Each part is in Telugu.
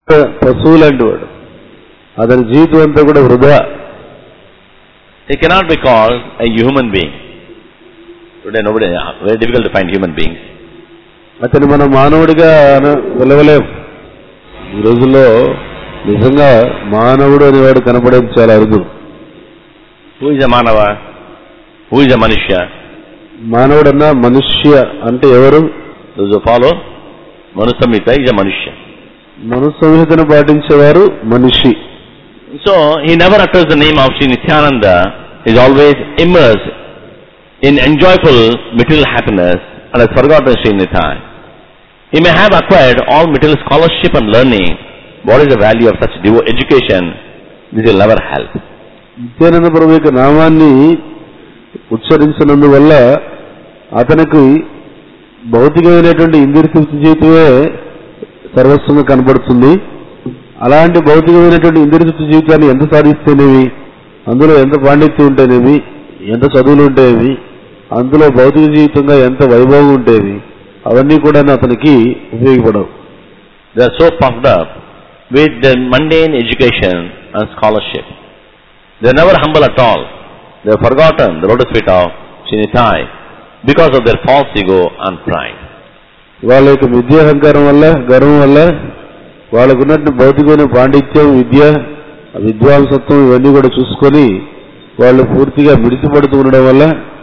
పశువు లాంటి వాడు అతని జీవితం అంతా కూడా వృధా He cannot be called a human being. Today nobody, very difficult to find human beings. అతను మన మానవుడిగా అన- పిలవలేం ఈ రోజుల్లో నిజంగా మానవుడు అనేవాడు కనపడేది చాలా అరుదు Who is a Manava? Who is a Manushya? మానవుడన్నా మనుష్య అంటే ఎవరు Those who follow Manusamhita is a Manushya. మను సంహితను పాటించేవారు మనిషి So he never utters the name of Sri Nityananda, is always immersed in enjoyful material happiness and has forgotten Sri Nitai. He may have acquired all material scholarship and learning. What is the value of such devo- education? This will never help. Nityananda ప్రభు యొక్క నామాన్ని ఉచ్చరించినందువల్ల అతనికి భౌతికమైనటువంటి ఇంద్రియ తృప్తి జీవితమే సర్వస్వంగా కనబడుతుంది అలాంటి భౌతికమైనటువంటి ఇంద్రియ తృప్తి జీవితాన్ని ఎంత సాధిస్తేనేవి అందులో ఎంత పాండిత్యం ఉంటేనేవి ఎంత చదువులు ఉంటేవి అందులో భౌతిక జీవితంగా ఎంత వైభవం ఉంటేవి అవన్నీ కూడా అతనికి ఉపయోగపడవు They are so puffed up with their mundane education and scholarship. They are never humble at all. They have forgotten the lotus feet of Shinitai because of their false ego and pride. వాళ్ళ యొక్క విద్యాహంకారం వల్ల గర్వం వల్ల వాళ్ళకున్నటువంటి భౌతికమైన పాండిత్యం విద్య ఆ విద్వాంసత్వం ఇవన్నీ కూడా చూసుకొని వాళ్ళు పూర్తిగా మిడిసిపడుతూ ఉండడం వల్ల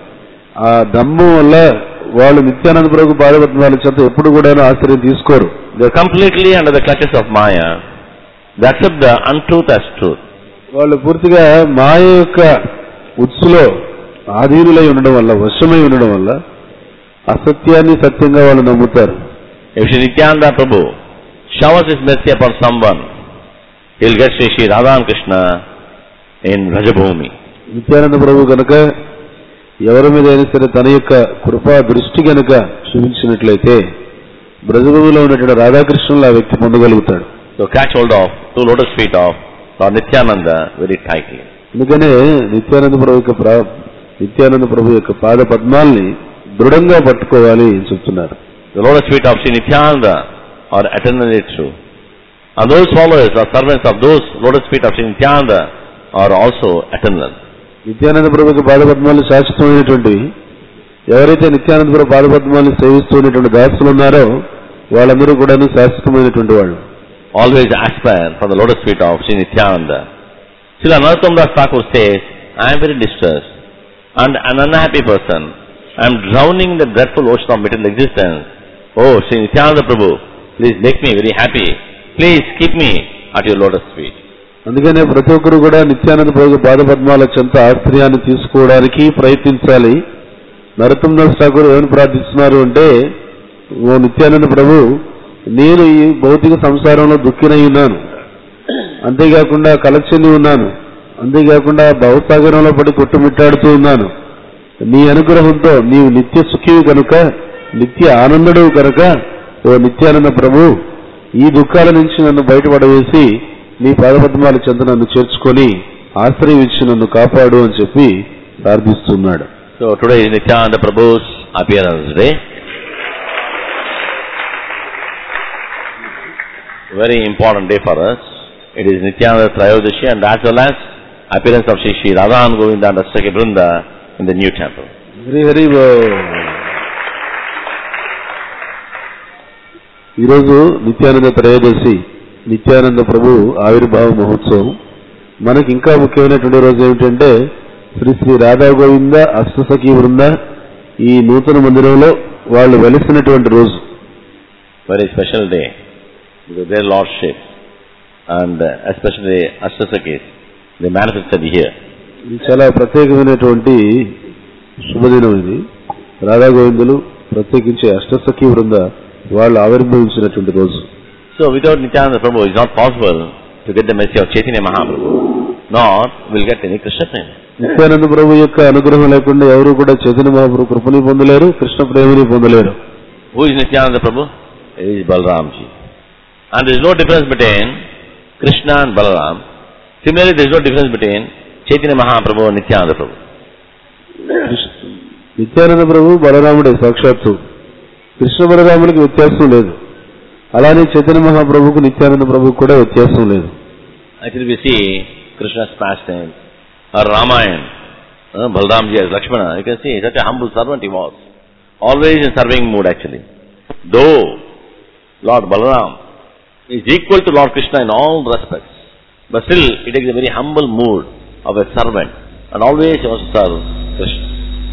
ఆ దమ్మం వల్ల వాళ్ళు నిత్యానంద ప్రభు బాధపడుతున్న వాళ్ళ చేత ఎప్పుడు కూడా ఆశ్రయం తీసుకోరు They are completely under the clutches of Maya. They accept the untruth as truth. వాళ్ళు పూర్తిగా మాయ యొక్క ఉత్సులో ఆధీనులై ఉండడం వల్ల వశమై ఉండడం వల్ల అసత్యాన్ని సత్యంగా వాళ్ళు నమ్ముతారు If Sri Nityananda Prabhu showers his mercy upon someone, he will get Sri Sri Radha and Krishna in Rajabhumi. Nityananda ప్రభు కనుక ఎవరి మీద అయినా సరే తన యొక్క కృపా దృష్టి కనుక చూపించినట్లయితే బ్రజభూమిలో ఉన్నటువంటి రాధాకృష్ణులు ఆ వ్యక్తి పొందగలుగుతాడు So catch hold of two lotus feet of Lord Nityananda very tightly. అందుకనే నిత్యానంద ప్రభు యొక్క ప్రా- నిత్యానంద ప్రభు యొక్క పాద పద్మాల్ని దృఢంగా పట్టుకోవాలి అని చెప్తున్నారు The lotus feet of Sri Nityananda are eternally true. And those followers or servants of those lotus feet of Sri Nityananda are also eternal. Nityananda ప్రభు యొక్క పాద పద్మాలు శాశ్వతమైనటువంటివి ఎవరైతే నిత్యానంద ప్రభు పాద పద్మాలను సేవిస్తూ ఉన్నటువంటి దాసులు ఉన్నారో వాళ్ళందరూ కూడా శాశ్వతమైనటువంటి వాళ్ళు Always aspire for the lotus feet of Sri Nityananda. Srila Narottam Das Thakur says, I am very distressed and an unhappy person. I am drowning in the dreadful ocean of material existence. Oh, Sri Nityananda Prabhu, please make me very happy. Please keep me at your lotus feet. అందుకనే ప్రతి ఒక్కరు కూడా నిత్యానంద ప్రభు పాద పద్మాల చెంత ఆశ్రయాన్ని తీసుకోవడానికి ప్రయత్నించాలి నరతం దాస్ ఠాకూర్ ఏమని ప్రార్థిస్తున్నారు అంటే ఓ నిత్యానంద ప్రభు నేను ఈ భౌతిక సంసారంలో దుఃఖినై ఉన్నాను అంతేకాకుండా కలచెంది ఉన్నాను అంతేకాకుండా భవసాగరంలో పడి కొట్టుమిట్టాడుతూ ఉన్నాను నీ అనుగ్రహంతో నీవు నిత్య సుఖివి కనుక నిత్య ఆనందుడు కనుక ఓ నిత్యానంద ప్రభు ఈ దుఃఖాల నుంచి నన్ను బయటపడవేసి నీ పాదపద్మాల చెంత నన్ను చేర్చుకొని ఆశ్రయం ఇచ్చి నన్ను కాపాడు అని చెప్పి ప్రార్థిస్తున్నాడు So today is Nityananda Prabhu's appearance day. Very important day for us. It is Nityananda Trayodashi and as well as appearance of Shri Shri Radha and Govinda and Astaki Brinda in the new temple. Hari Hari బోల్. ఈరోజు నిత్యానంద త్రయోదశి నిత్యానంద ప్రభు ఆవిర్భావ మహోత్సవం మనకి ఇంకా ముఖ్యమైనటువంటి రోజు ఏమిటంటే శ్రీ శ్రీ రాధా గోవింద అష్టసఖి బృంద ఈ నూతన మందిరంలో వాళ్ళు వెలిసినటువంటి రోజు Very special day. Because their lordship and uh, especially Astasakis, they manifested here. ఇది చాలా ప్రత్యేకమైనటువంటి శుభదినం ఇది రాధా గోవిందులు ప్రత్యేకించి అష్టసఖి బృంద వాళ్ళు ఆవిర్భవించినటువంటి రోజు So without Nityananda Prabhu, it's not possible to get the message of Chaitanya Mahaprabhu, nor will get any Krishna prema. Nityananda ప్రభు యొక్క అనుగ్రహం లేకుండా ఎవరు కూడా చైతన్య మహాప్రభు కృపని పొందలేరు కృష్ణ ప్రేమని పొందలేరు Who is Nityananda Prabhu? It is Balramji. And there is no difference between Krishna and Balaram. Similarly, there is no difference between Chaitanya Mahaprabhu and Nityananda Prabhu. Krishna- Nityananda ప్రభు బలరాముడే సాక్షాత్తు కృష్ణ బలరాముడికి వ్యత్యాసం లేదు అలానే చైతన్య మహాప్రభుకు నిత్యానంద ప్రభుకు కూడా వ్యత్యాసం లేదు Actually, we see Krishna's pastime, or Ramayana, uh, Balramji as Lakshmana. You can see such a humble servant he was. Always in serving mood actually. Though Lord Balaram is equal to Lord Krishna in all respects, but still he takes a very humble mood of a servant and always he wants to serve Krishna.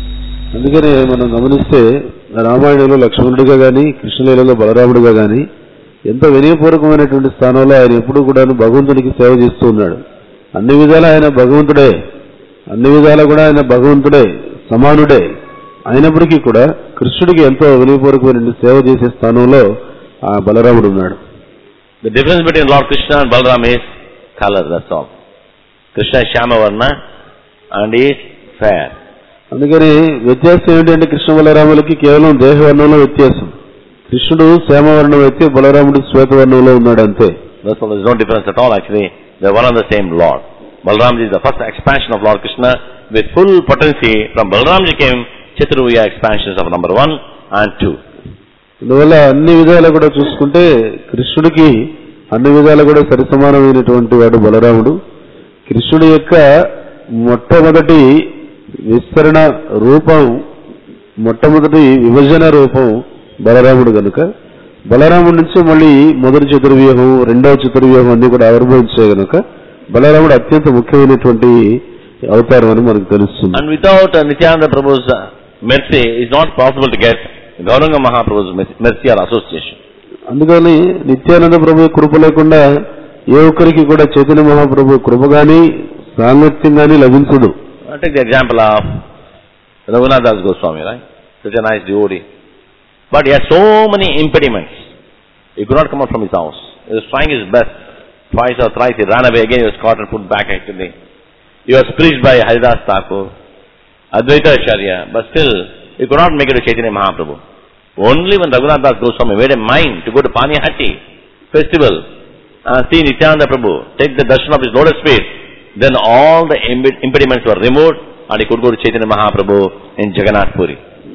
అందుకని మనం గమనిస్తే రామాయణంలో లక్ష్మణుడిగా గాని కృష్ణలీలలో బలరాముడిగా గాని ఎంతో వినయపూర్వకమైనటువంటి స్థానంలో ఆయన ఎప్పుడూ కూడా భగవంతునికి సేవ చేస్తూ ఉన్నాడు అన్ని విధాలా ఆయన భగవంతుడే అన్ని విధాలా కూడా ఆయన భగవంతుడే సమానుడే అయినప్పటికీ కూడా కృష్ణుడికి ఎంతో వినయపూర్వకమైన సేవ చేసే స్థానంలో ఆ బలరాముడు ఉన్నాడు The difference between Lord Krishna and Balaram is color, that's all. Krishna is Shamavarna and he is fair. అందుకని వ్యత్యాసం ఏంటంటే కృష్ణ బలరాములకి కేవలం దేహవర్ణంలో వ్యత్యాసం కృష్ణుడు శ్యామవర్ణం అయితే బలరాముడు శ్వేతవర్ణంలో ఉన్నాడు అంతే That's all. There's no difference at all actually. They're one and the same Lord. Balaramji is the first expansion of Lord Krishna with full potency. From Balaramji came Chaturvya expansions of number one and two. అందువల్ల అన్ని విధాలు కూడా చూసుకుంటే కృష్ణుడికి అన్ని విధాలు కూడా సరిసమానమైనటువంటి వాడు బలరాముడు కృష్ణుడి యొక్క మొట్టమొదటి విస్తరణ రూపం మొట్టమొదటి విభజన రూపం బలరాముడు కనుక బలరాముడి నుంచి మళ్ళీ మొదటి చతుర్వ్యూహం రెండవ చతుర్వ్యూహం అన్ని కూడా ఆవిర్భవించాయి కనుక బలరాముడు అత్యంత ముఖ్యమైనటువంటి అవతారం అని మనకు తెలుస్తుంది And without uh, Nityananda Prabhu's uh, mercy, it's not possible to get Gauranga Mahaprabhu's mercy- mercy or association. అందుకని నిత్యానంద ప్రభు కృప లేకుండా ఏ ఒక్కరికి కూడా చైతన్య మహాప్రభు కృప గాని సాంగత్యం గాని లభించదు Uh, take the example of Raghunath Das Goswami, right? Such a nice devotee. But he has so many impediments. He could not come out from his house. He was trying his best. Twice or thrice he ran away again, he was caught and put back actually. He was preached by Haridas Thakur, Advaita Acharya, but still he could not make it to Chaitanya Mahaprabhu. Only when Raghunath Das Goswami made a mind to go to Panihati festival and see Nityananda Prabhu, take the darshan of his lotus feet, then all the impe- impediments were removed and he could go to Chaitanya Mahaprabhu in Jagannath Puri.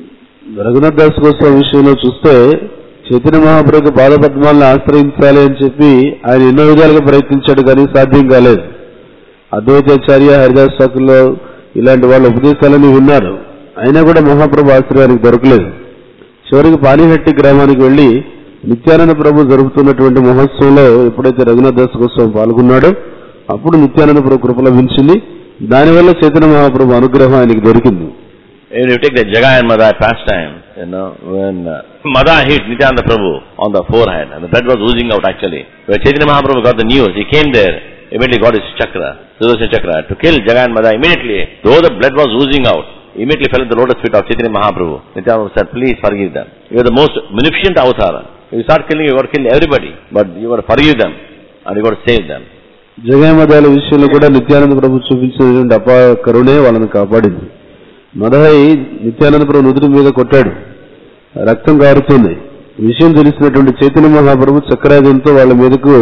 Raghunath Das Goswami విషయంలో చూస్తే చైతన్య మహాప్రభు పాదపద్మాలను ఆశ్రయించాలి అని చెప్పి ఆయన ఎన్నో విధాలుగా ప్రయత్నించాడు కానీ సాధ్యం కాలేదు అద్వైతాచార్య హరిదాస్ ఠాకూర్లో ఇలాంటి వాళ్ళ ఉపదేశాలని విన్నారు అయినా కూడా మహాప్రభు ఆశ్రయానికి దొరకలేదు చివరికి పానిహట్టి గ్రామానికి వెళ్లి నిత్యానంద ప్రభు జరుపుతున్నటువంటి మహోత్సవంలో ఎప్పుడైతే రఘునాథ్ దాస్ గోస్వామి పాల్గొన్నాడో అప్పుడు నిత్యానంద ప్రభు కృప లభించింది దానివల్ల చైతన్య మహాప్రభు అనుగ్రహం ఆయనకి దొరికింది If you take the Jagai and Madai pastime, you know, when uh, Madai hit Nityananda Prabhu on the forehead and the blood was oozing out actually. When Chaitanya Mahaprabhu got the news, he came there, immediately got his chakra, Sudarshan chakra, to kill Jagai and Madai immediately. Though the blood was oozing out, immediately fell at the lotus feet of Chaitanya Mahaprabhu. Nityananda said, please forgive them. You are the most munificent avatar. If you start killing, you got to kill everybody. But you got to forgive them and you got to save them. జగమదాల విషయంలో కూడా నిత్యానంద ప్రభు చూపించినటువంటి అపా కరుణే వాళ్ళని కాపాడింది మదహై నిత్యానంద ప్రభు నుదుటి మీద కొట్టాడు రక్తం కారుతుంది విషయం తెలిసినటువంటి చైతన్య మహాప్రభు చక్రాయుధంతో వాళ్ళ మీదకు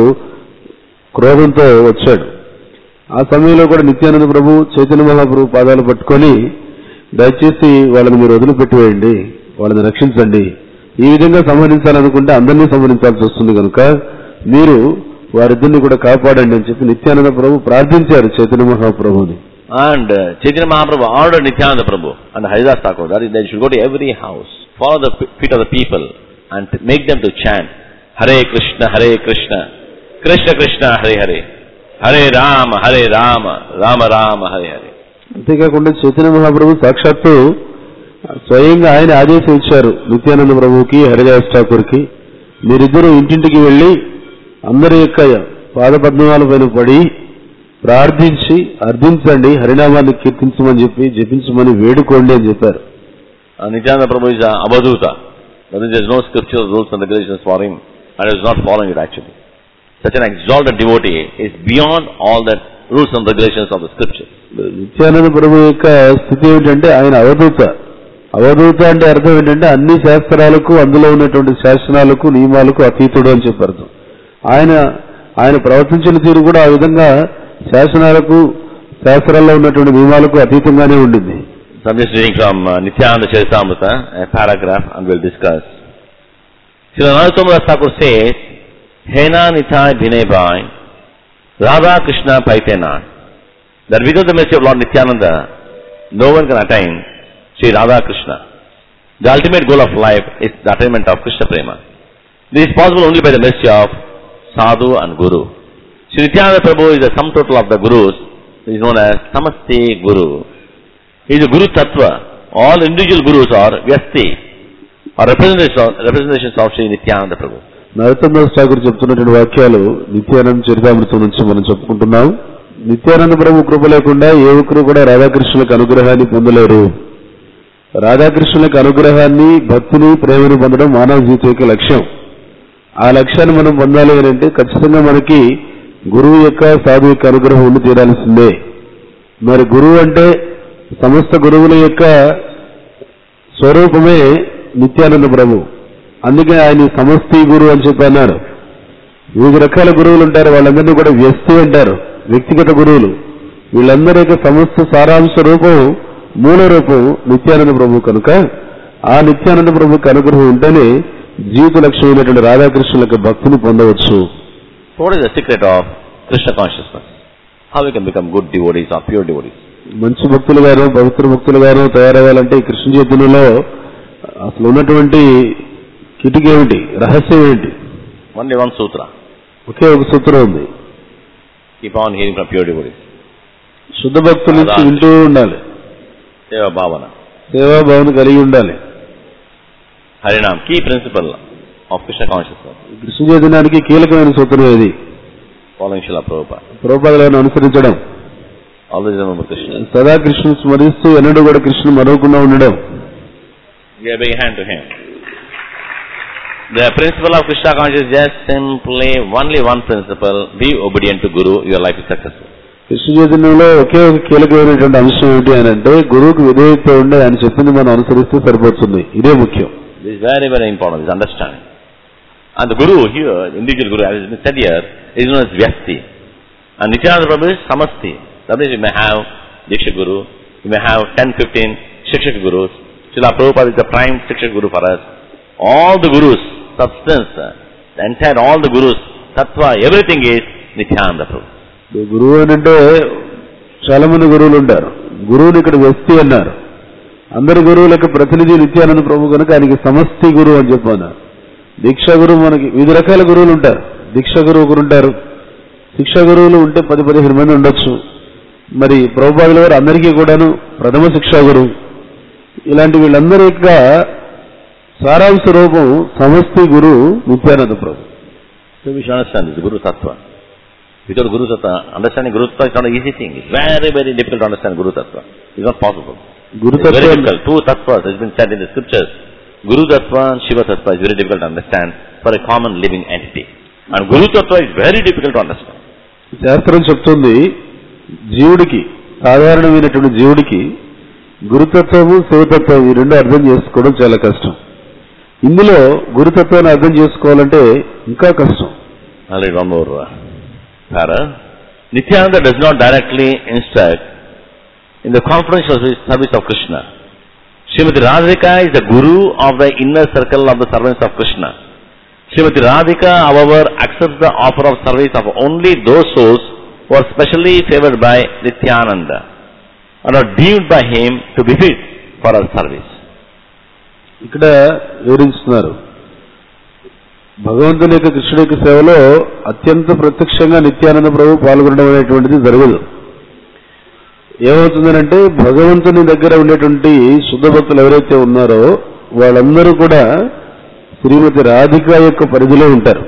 క్రోధంతో వచ్చాడు ఆ సమయంలో కూడా నిత్యానంద ప్రభు చైతన్య మహాప్రభు పాదాలు పట్టుకొని దయచేసి వాళ్ళని మీరు వదిలిపెట్టివేయండి వాళ్ళని రక్షించండి ఈ విధంగా సంహరించాలనుకుంటే అందరినీ సంహరించాల్సి వస్తుంది కనుక మీరు వారిద్దరిని కూడా కాపాడండి అని చెప్పి నిత్యానంద ప్రభు ప్రార్థించారు Chaitanya మహాప్రభుని And uh, Chaitanya Mahaprabhu ordered Nityananda Prabhu and Haridas Thakur that is, they should go to every house, follow the p- feet of the people and to make them to chant Hare Krishna, Hare Krishna, Krishna Krishna, Hare Hare, Hare Rama, Hare Rama, Rama Rama, Hare Hare. అంతేకాకుండా చైతన్య మహాప్రభు సాక్షాత్తు స్వయంగా ఆయన ఆదేశం ఇచ్చారు నిత్యానంద ప్రభువుకి హరిదాస్ ఠాకూర్కి మీరిద్దరూ ఇంటింటికి వెళ్లి అందరి యొక్క పాదపద్మాల పైన పడి ప్రార్థించి అర్థించండి హరినామాన్ని కీర్తించమని చెప్పి జపించమని వేడుకోండి అని చెప్పారు And Nityananda Prabhu is a Abhaduta. That is, there is no scriptural rules and regulations for him and he is not following it actually. Such an exalted devotee is beyond all the rules and regulations of the scripture. Nityananda ప్రభు యొక్క స్థితి ఏమిటంటే ఆయన అవధూత అవధూత అంటే అర్థం ఏంటంటే అన్ని శాస్త్రాలకు అందులో ఉన్నటువంటి శాసనాలకు నియమాలకు అతీతుడు అని చెప్పి అర్థం ఆయన ఆయన ప్రవర్తించిన తీరు కూడా ఆ విధంగా శాసనాలకు శాస్త్రాల్లో ఉన్నటువంటి నియమాలకు అతీతంగానే ఉండింది So I'm just reading from uh, Nityananda Charitamrita, a paragraph, and we'll discuss. Sri Narottam Das Thakur says, Hena Nitai Bhinay Bhai, Radha Krishna Paitena. That without the mercy of Lord Nityananda, no one can attain Sri Radha Krishna. The ultimate goal of life is the attainment of Krishna Prema. This is possible only by the mercy of Sadhu and Guru. Sri Nityananda Prabhu is the sum total of the Gurus. He is known as Samasti Guru. He is a Guru Tattva. All individual Gurus are Vyasti, or representations of, representations of Sri Nityananda Prabhu. Narasimhadas Thakur చెప్తున్నటువంటి వాక్యాలు నిత్యానంద చరితామృతం నుంచి మనం చెప్పుకుంటున్నాం నిత్యానంద ప్రభు కృప లేకుండా ఏ ఒక్కరు కూడా రాధాకృష్ణులకు అనుగ్రహాన్ని పొందలేరు రాధాకృష్ణులకు అనుగ్రహాన్ని భక్తిని ప్రేమను పొందడం మానవ జీవితం యొక్క లక్ష్యం ఆ లక్ష్యాన్ని మనం పొందాలి అని అంటే ఖచ్చితంగా మనకి గురువు యొక్క సాధు యొక్క అనుగ్రహం ఉండి తీరాల్సిందే మరి గురువు అంటే సమస్త గురువుల యొక్క స్వరూపమే నిత్యానంద ప్రభు అందుకే ఆయన సమస్తి గురువు అని చెప్పి అన్నారు వివిధ రకాల గురువులు ఉంటారు వాళ్ళందరినీ కూడా వ్యక్తి అంటారు వ్యక్తిగత గురువులు వీళ్ళందరి యొక్క సమస్త సారాంశ రూపం మూల రూపం నిత్యానంద ప్రభు కనుక ఆ నిత్యానంద ప్రభుకి అనుగ్రహం ఉంటేనే జీవిత లక్ష్యమైనటువంటి రాధాకృష్ణుల యొక్క భక్తిని పొందవచ్చు So what is the secret of Krishna consciousness? How we can become good devotees or pure devotees? మంచి భక్తులుగాను పవిత్ర భక్తులుగాను తయారవ్వాలంటే ఈ కృష్ణ చైతన్యంలో అసలు ఉన్నటువంటి కిటికీ ఏమిటి రహస్యం ఏంటి Only one sutra. ఒకే ఒక సూత్రం ఉంది Keep on hearing from pure devotees. శుద్ధ భక్తుల నుంచి వింటూ ఉండాలి Seva Bhavana. సేవాభావన కలిగి ఉండాలి Harinam, key principle of Krishna consciousness. ఈ కృష్ణ చైతన్యానికి కీలకమైన సూత్రం ఇది Following Srila Prabhupada. ప్రభుపాదలను అనుసరించడం Always remember Krishna. సదా కృష్ణుని స్మరిస్తూ ఎన్నడూ కూడా కృష్ణుని మరవకుండా ఉండడం Give a big hand to him. The principle of Krishna consciousness is just simply only one principle. Be obedient to Guru, your life is successful. Krishna చైతన్యంలో ఒకే ఒక కీలకమైనటువంటి అంశం ఏంటి అని అంటే గురువుకు విధేయత ఉండి ఆయన చెప్పింది మనం అనుసరిస్తే సరిపోతుంది ఇదే ముఖ్యం This is very, very important, this understanding. And the Guru here, individual Guru, as has been said here, is known as Vyasti. And Nityananda Prabhu is Samasti. That means you may have Diksha Guru, you may have 10, 15 Shikshak Gurus. Srila Prabhupada is the prime Shikshak Guru for us. All the Gurus, substance, uh, the entire, all the Gurus, Tattva, everything is Nityananda Prabhu. గురువు అని అంటే చాలా మంది గురువులు ఉంటారు గురువుని ఇక్కడ వ్యక్తి అన్నారు అందరి గురువులకు ప్రతినిధి నిత్యానంద ప్రభు కనుక ఆయనకి సమష్టి గురువు అని చెప్పన్నారు దీక్షా గురువు మనకి వివిధ రకాల గురువులు ఉంటారు దీక్షా గురువు ఒకరు ఉంటారు శిక్షా గురువులు ఉంటే పది పదిహేను మంది ఉండొచ్చు మరి ప్రభుపాదుల వారు అందరికీ కూడాను ప్రథమ శిక్షా గురువు ఇలాంటి వీళ్ళందరి యొక్క సారాంశ రూపం సమష్టి గురువు నిత్యానంద ప్రభు So we should understand this Guru Tattva. Without Guru Tattva, understanding Guru Tattva is not an easy thing. It's very, very difficult to understand Guru Tattva. It's not possible. It's very గురుతత్వం difficult. Two tattvas has been said in the scriptures. Guru Tattva and Shiva Tattva is very difficult to understand for a common living entity. And Guru Tattva is very difficult to understand. శాస్త్రం చెప్తుంది జీవుడికి సాధారణమైనటువంటి జీవుడికి గురుతత్వము శివతత్వం ఈ రెండు అర్థం చేసుకోవడం చాలా కష్టం ఇందులో గురుతత్వాన్ని అర్థం చేసుకోవాలంటే ఇంకా కష్టం I'll read one more uh, para. Nityananda does not directly instruct in the confidential service- service of Krishna. Srimati Radhika is the guru of the inner circle of the servants of Krishna. Srimati Radhika, however, accepts the offer of service of only those souls who are specially favored by Nityananda and are deemed by him to be fit for her service. ఇక్కడ వివరిస్తున్నారు భగవంతుని యొక్క కృష్ణుడి యొక్క సేవలో అత్యంత ప్రత్యక్షంగా నిత్యానంద ప్రభు పాల్గొనడం అనేటువంటిది జరగదు ఏమవుతుందనంటే భగవంతుని దగ్గర ఉండేటువంటి శుద్ధ భక్తులు ఎవరైతే ఉన్నారో వాళ్ళందరూ కూడా శ్రీమతి రాధిక యొక్క పరిధిలో ఉంటారు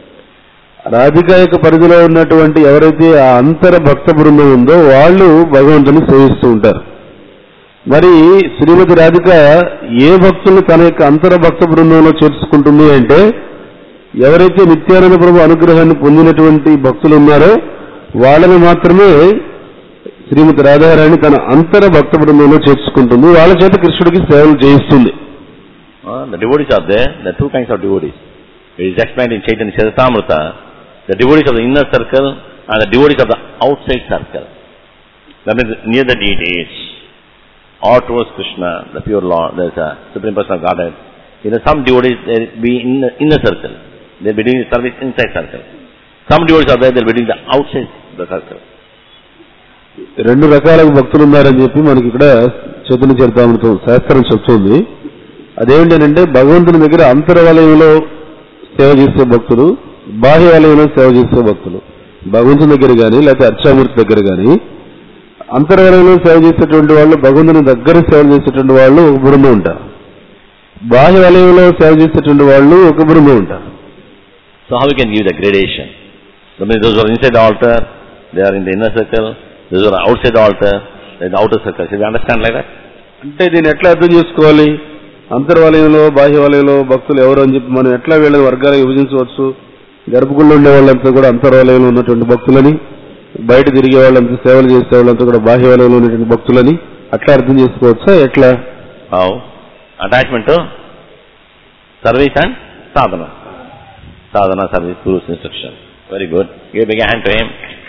రాధిక యొక్క పరిధిలో ఉన్నటువంటి ఎవరైతే ఆ అంతర భక్త బృందం ఉందో వాళ్ళు భగవంతుని సేవిస్తూ ఉంటారు మరి శ్రీమతి రాధిక ఏ భక్తులు తన యొక్క అంతర భక్త బృందంలో చేర్చుకుంటుంది అంటే ఎవరైతే నిత్యానంద ప్రభు అనుగ్రహాన్ని పొందినటువంటి భక్తులు ఉన్నారో వాళ్ళని మాత్రమే శ్రీమతి రాధారాణి తన అంతర భక్త బృందంలో చేర్చుకుంటుంది వాళ్ళ చేత కృష్ణుడికి సేవలు చేయిస్తుంది Uh, the devotees are there. There are two kinds of devotees. It is explained in Chaitanya Charitamrita. The devotees of the inner circle and the devotees of the outside circle. That means near the deities or towards Krishna, the pure Lord, there is a Supreme Personal Godhead. You know, some devotees they be in the inner circle. They'll be doing the service inside circle. Some devotees are there, they'll be doing the outside the circle. రెండు రకాల భక్తులు ఉన్నారని చెప్పి మనకి ఇక్కడ చైతన్య చరితామృతం శాస్త్రం చెప్తుంది అదేంటంటే భగవంతుని దగ్గర అంతర్వలయంలో సేవ చేసే భక్తులు బాహ్య వలయంలో సేవ చేసే భక్తులు భగవంతుని దగ్గర కానీ లేకపోతే అర్చామూర్తి దగ్గర కానీ అంతర్వలయంలో సేవ చేసేటువంటి వాళ్ళు భగవంతుని దగ్గర సేవ చేసేటువంటి వాళ్ళు ఒక బృందం ఉంటారు బాహ్య వలయంలో సేవ చేసేటువంటి వాళ్ళు ఒక బృందం ఉంటారు So how we can give the gradation? So means those who are inside the altar, they are in the inner circle. Those who are outside the altar, they are in the outer circle. Should we understand like that? అంటే దీన్ని ఎట్లా అర్థం చేసుకోవాలి అంతర్వలయంలో బాహ్య వలయంలో భక్తులు ఎవరు అని చెప్పి మనం ఎట్లా వీళ్ళని వర్గాలు విభజించవచ్చు గర్భగుళ్ళు ఉండే వాళ్ళంతా కూడా అంతర్వలయంలో ఉన్నటువంటి భక్తులని బయట తిరిగే వాళ్ళంతా సేవలు చేసే వాళ్ళంతా కూడా బాహ్య వలయంలో ఉన్నటువంటి భక్తులని అట్లా అర్థం చేసుకోవచ్చా ఎట్లా How? Attachment to service and sadhana. Sadhana, service, Guru's instruction. Very good. Give a big hand to him.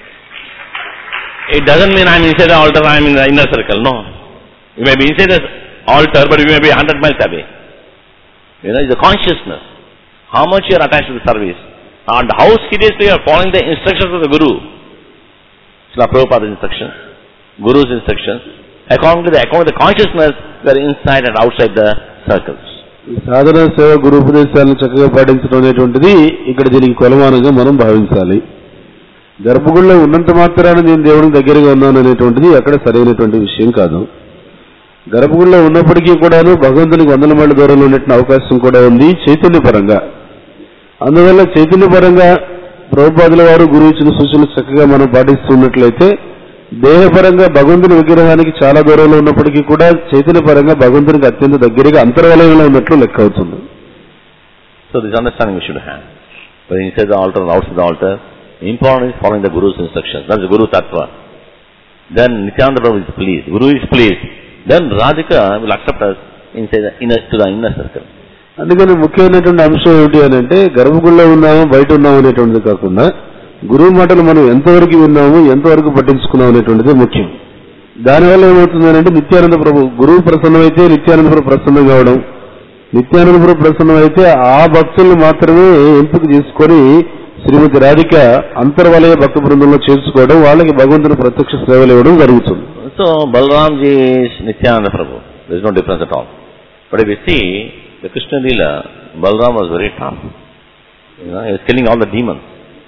It doesn't mean I'm inside the altar, I'm in the inner circle. No. You may be inside the altar, but you may be 100 miles away. You know, it's the consciousness. How much you are attached to the service. And how seriously you are following the instructions of the Guru. Srila Prabhupada's instructions, Guru's instructions. According to the, according to the consciousness, we are inside and outside the circles. ఈ సాధన సేవ గురు ఉపదేశాలను చక్కగా పాటించడం అనేటువంటిది ఇక్కడ దీనికి కొలమానంగా మనం భావించాలి గర్భగుడిలో ఉన్నంత మాత్రాన నేను దేవునికి దగ్గరగా ఉన్నాను అనేటువంటిది అక్కడ సరైనటువంటి విషయం కాదు గర్భగుడిలో ఉన్నప్పటికీ కూడాను భగవంతునికి వందల మైళ్ళ దూరంలో ఉన్నటువంటి అవకాశం కూడా ఉంది చైతన్య పరంగా అందువల్ల చైతన్య పరంగా ప్రభుపాదుల వారు గురువు ఇచ్చిన సూచనలు చక్కగా మనం పాటిస్తున్నట్లయితే దేహపరంగా భగవంతుని విగ్రహానికి చాలా దూరంలో ఉన్నప్పటికీ కూడా చైతన్య పరంగా భగవంతునికి అత్యంత దగ్గరగా అంతర్వలయంలో ఉన్నట్లు లెక్క అవుతుంది So this understanding we should have. Whether inside the altar or outside the altar, important is following the Guru's instructions. That's the Guru Tattva. Then Nityananda Prabhu is pleased. Guru is pleased. Then Radhika will accept us inside the inner, to the inner circle. అందుకని ముఖ్యమైనటువంటి అంశం ఏమిటి అని అంటే గర్భగుడిలో ఉన్నాము బయట ఉన్నాము అనేటువంటిది కాకుండా గురువు మాటలు మనం ఎంతవరకు విన్నాము ఎంతవరకు పట్టించుకున్నాం అనేటువంటిది ముఖ్యం దానివల్ల ఏమవుతుంది అంటే నిత్యానంద ప్రభు గురువు ప్రసన్నమైతే నిత్యానంద ప్రభు ప్రసన్నం కావడం నిత్యానంద ప్రభు ప్రసన్నం అయితే ఆ భక్తుల్ని మాత్రమే ఎంపిక చేసుకొని శ్రీమతి రాధిక అంతర్వలయ భక్త బృందంలో చేర్చుకోవడం వాళ్ళకి భగవంతుని ప్రత్యక్ష సేవలు ఇవ్వడం జరుగుతుంది So Balramji is Nityananda Prabhu. There is no difference at all. But if you see, the Krishna Leela, Balram was very tough. You know, he was killing all the demons.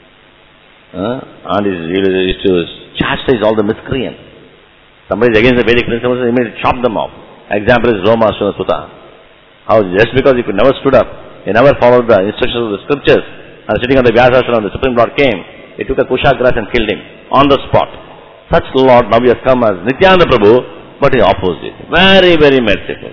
Uh, and he used to chastise all the miscreants. Somebody is against the Vedic principles, he may chop them off. Example is Roma Sunasuta. How just because he could never stood up, he never followed the instructions of the scriptures, and sitting on the Vyasasana, the Supreme Lord came, he took a kusha grass and killed him on the spot. Such Lord now he has come as Nityananda Prabhu, but he opposed it. Very, very merciful.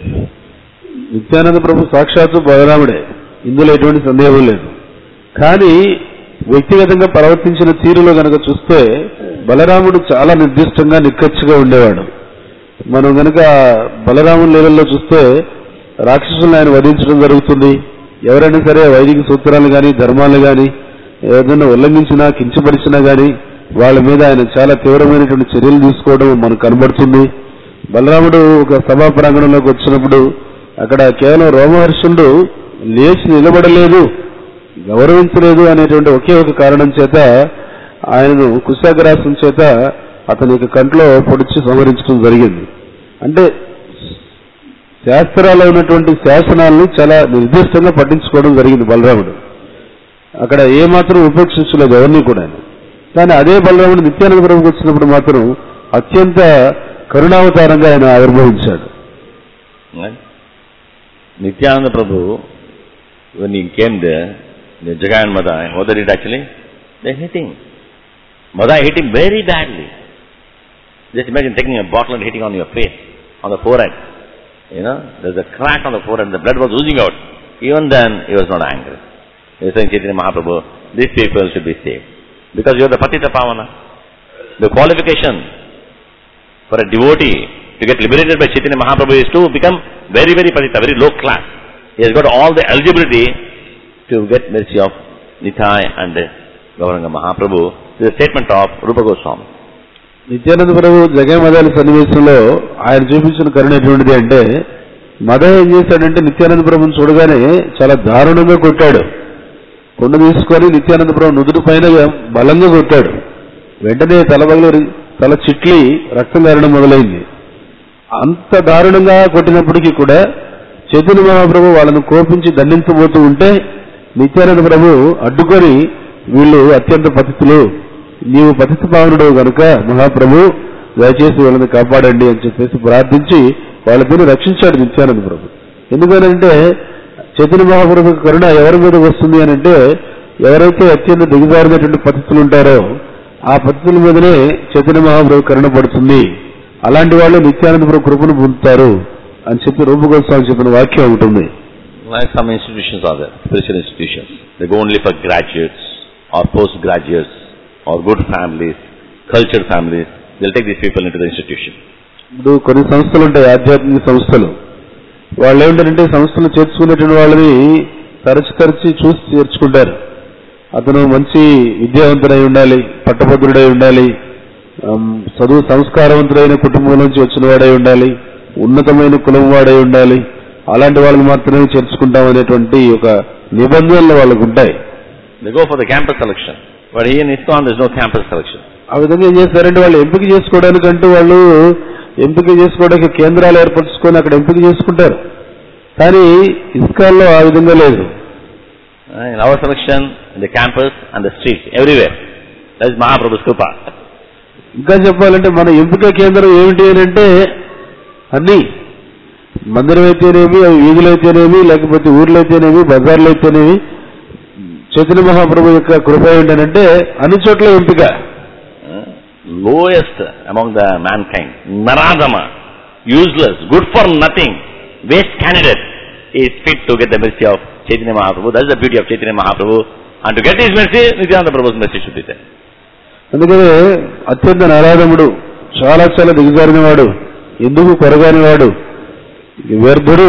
Nityananda ప్రభు సాక్షాత్తు బలరాముడే ఇందులో ఎటువంటి సందేహం లేదు కానీ వ్యక్తిగతంగా ప్రవర్తించిన తీరులో గనక చూస్తే బలరాముడు చాలా నిర్దిష్టంగా నిక్కచ్చిగా ఉండేవాడు మనం గనక బలరాముని లెవెల్లో చూస్తే రాక్షసులను ఆయన వధించడం జరుగుతుంది ఎవరైనా సరే వైదిక సూత్రాలు కానీ ధర్మాలు కానీ ఏదైనా ఉల్లంఘించినా కించపరిచినా కానీ వాళ్ళ మీద ఆయన చాలా తీవ్రమైనటువంటి చర్యలు తీసుకోవడం మనకు కనబడుతుంది బలరాముడు ఒక సభా ప్రాంగణంలోకి వచ్చినప్పుడు అక్కడ కేవలం రోమహర్షుడు లేచి నిలబడలేదు గౌరవించలేదు అనేటువంటి ఒకే ఒక కారణం చేత ఆయనను కుశాగ్రాసం చేత అతని యొక్క కంట్లో పొడిచి సంహరించడం జరిగింది అంటే శాస్త్రాల్లో ఉన్నటువంటి శాసనాలను చాలా నిర్దిష్టంగా పట్టించుకోవడం జరిగింది బలరాముడు అక్కడ ఏమాత్రం ఉపేక్షించలేదు ఎవరిని కూడా ఆయన. కానీ అదే బలరాముడు నిత్యానంద ప్రభుకి వచ్చినప్పుడు మాత్రం అత్యంత కరుణావతారంగా ఆయన ఆవిర్భవించాడు Right? Nityananda Prabhu, when he came there, the Jagai and Madai, what they did actually? They hit him. Madai hit him very badly. Just imagine taking a bottle and hitting on your face, on the forehead. You know, there's a crack on the forehead, the blood was oozing out. Even then, he was not angry. He was saying, Chaitanya Mahaprabhu, these people should be saved. Because you are the Patita Pavana. The qualification for a devotee to get liberated by Chaitanya Mahaprabhu is to become very, very patita, very low class. He has got all the eligibility to get mercy of Nitai and Gauranga Mahaprabhu. This is a statement of Rupa Goswami. Nityananda ప్రభు జగమదాల సన్నివేశంలో ఆయన చూపించిన కరుణ ఎటువంటిది అంటే మద ఏం చేశాడంటే నిత్యానంద ప్రభుని చూడగానే చాలా దారుణంగా కొట్టాడు కొండ తీసుకొని నిత్యానంద ప్రభు నుదుటి పైన బలంగా కొట్టాడు వెంటనే తల పగిలి తల చిట్లి రక్తం కారడం మొదలైంది అంత దారుణంగా కొట్టినప్పటికీ కూడా చైతన్య మహాప్రభు వాళ్ళను కోపించి దండించబోతూ ఉంటే నిత్యానంద ప్రభు అడ్డుకొని వీళ్ళు అత్యంత పతితులు నీవు పతిత పావనుడు కనుక మహాప్రభు దయచేసి వీళ్ళని కాపాడండి అని చెప్పేసి ప్రార్థించి వాళ్ళని రక్షించాడు నిత్యానంద ప్రభు ఎందుకనంటే చైతన్య మహాప్రభు కరుణ ఎవరి మీద వస్తుంది అని అంటే ఎవరైతే అత్యంత దిగజారినటువంటి పద్ధతులు ఉంటారో ఆ పద్ధతుల మీదనే చైతన్య మహాప్రభు కరుణ పడుతుంది అలాంటి వాళ్ళు నిత్యానంద ప్రభు కృపను పొందుతారు అని చెప్పి రూపగోస్వామి చెప్పిన వాక్యం ఉంటుంది Like some institutions are there, spiritual institutions. They go only for graduates or postgraduates or good families, cultured families. They'll take these people into the institution. ఇప్పుడు కొన్ని సంస్థలు ఉంటాయి ఆధ్యాత్మిక సంస్థలు వాళ్ళు ఏమిటంటే సంస్థలు చేర్చుకునేటువంటి వాళ్ళని తరచి తరచి చూసి చేర్చుకుంటారు అతను మంచి విద్యావంతుడై ఉండాలి పట్టభద్రుడై ఉండాలి ఆమ్, చదువు సంస్కారవంతుడైన కుటుంబం నుంచి వచ్చిన వాడై ఉండాలి ఉన్నతమైన కులం వాడై ఉండాలి అలాంటి వాళ్ళని మాత్రమే చేర్చుకుంటాం అనేటువంటి ఒక నిబంధనలు వాళ్ళకు ఉంటాయి They go for the campus selection. But here in ISKCON, there's no campus selection. ఆ విధంగా ఏం చేస్తారంటే వాళ్ళు ఎంపిక చేసుకోవడానికంటూ వాళ్ళు ఎంపిక చేసుకోవడానికి కేంద్రాలు ఏర్పరచుకొని అక్కడ ఎంపిక చేసుకుంటారు కానీ ఇస్కాల్లో ఆ విధంగా లేదు Uh, In our selection, in the campus and the streets, everywhere. That is Mahaprabhu's Krupa. ఇంకా చెప్పాలంటే మన ఎంపిక కేంద్రం ఏమిటి అని అంటే అన్ని మందిరం అయితేనేమి అవి వీధులు అయితేనేమి లేకపోతే ఊర్లు అయితేనేమి బజార్లు అయితేనేమి చైతన్య మహాప్రభు యొక్క కృప ఏంటంటే అన్ని చోట్ల ఎంపిక Uh, lowest among the mankind, Naradama, useless, good for nothing, waste candidate is fit to get the mercy of Chaitanya Mahaprabhu. That is the beauty of Chaitanya Mahaprabhu. And to get his mercy, Nityananda Prabhu's mercy should be there. అందుకనే అత్యంత నరాధముడు చాలా చాలా దిగజారిన వాడు ఎందుకు కొరగాని వాడు వ్యర్థుడు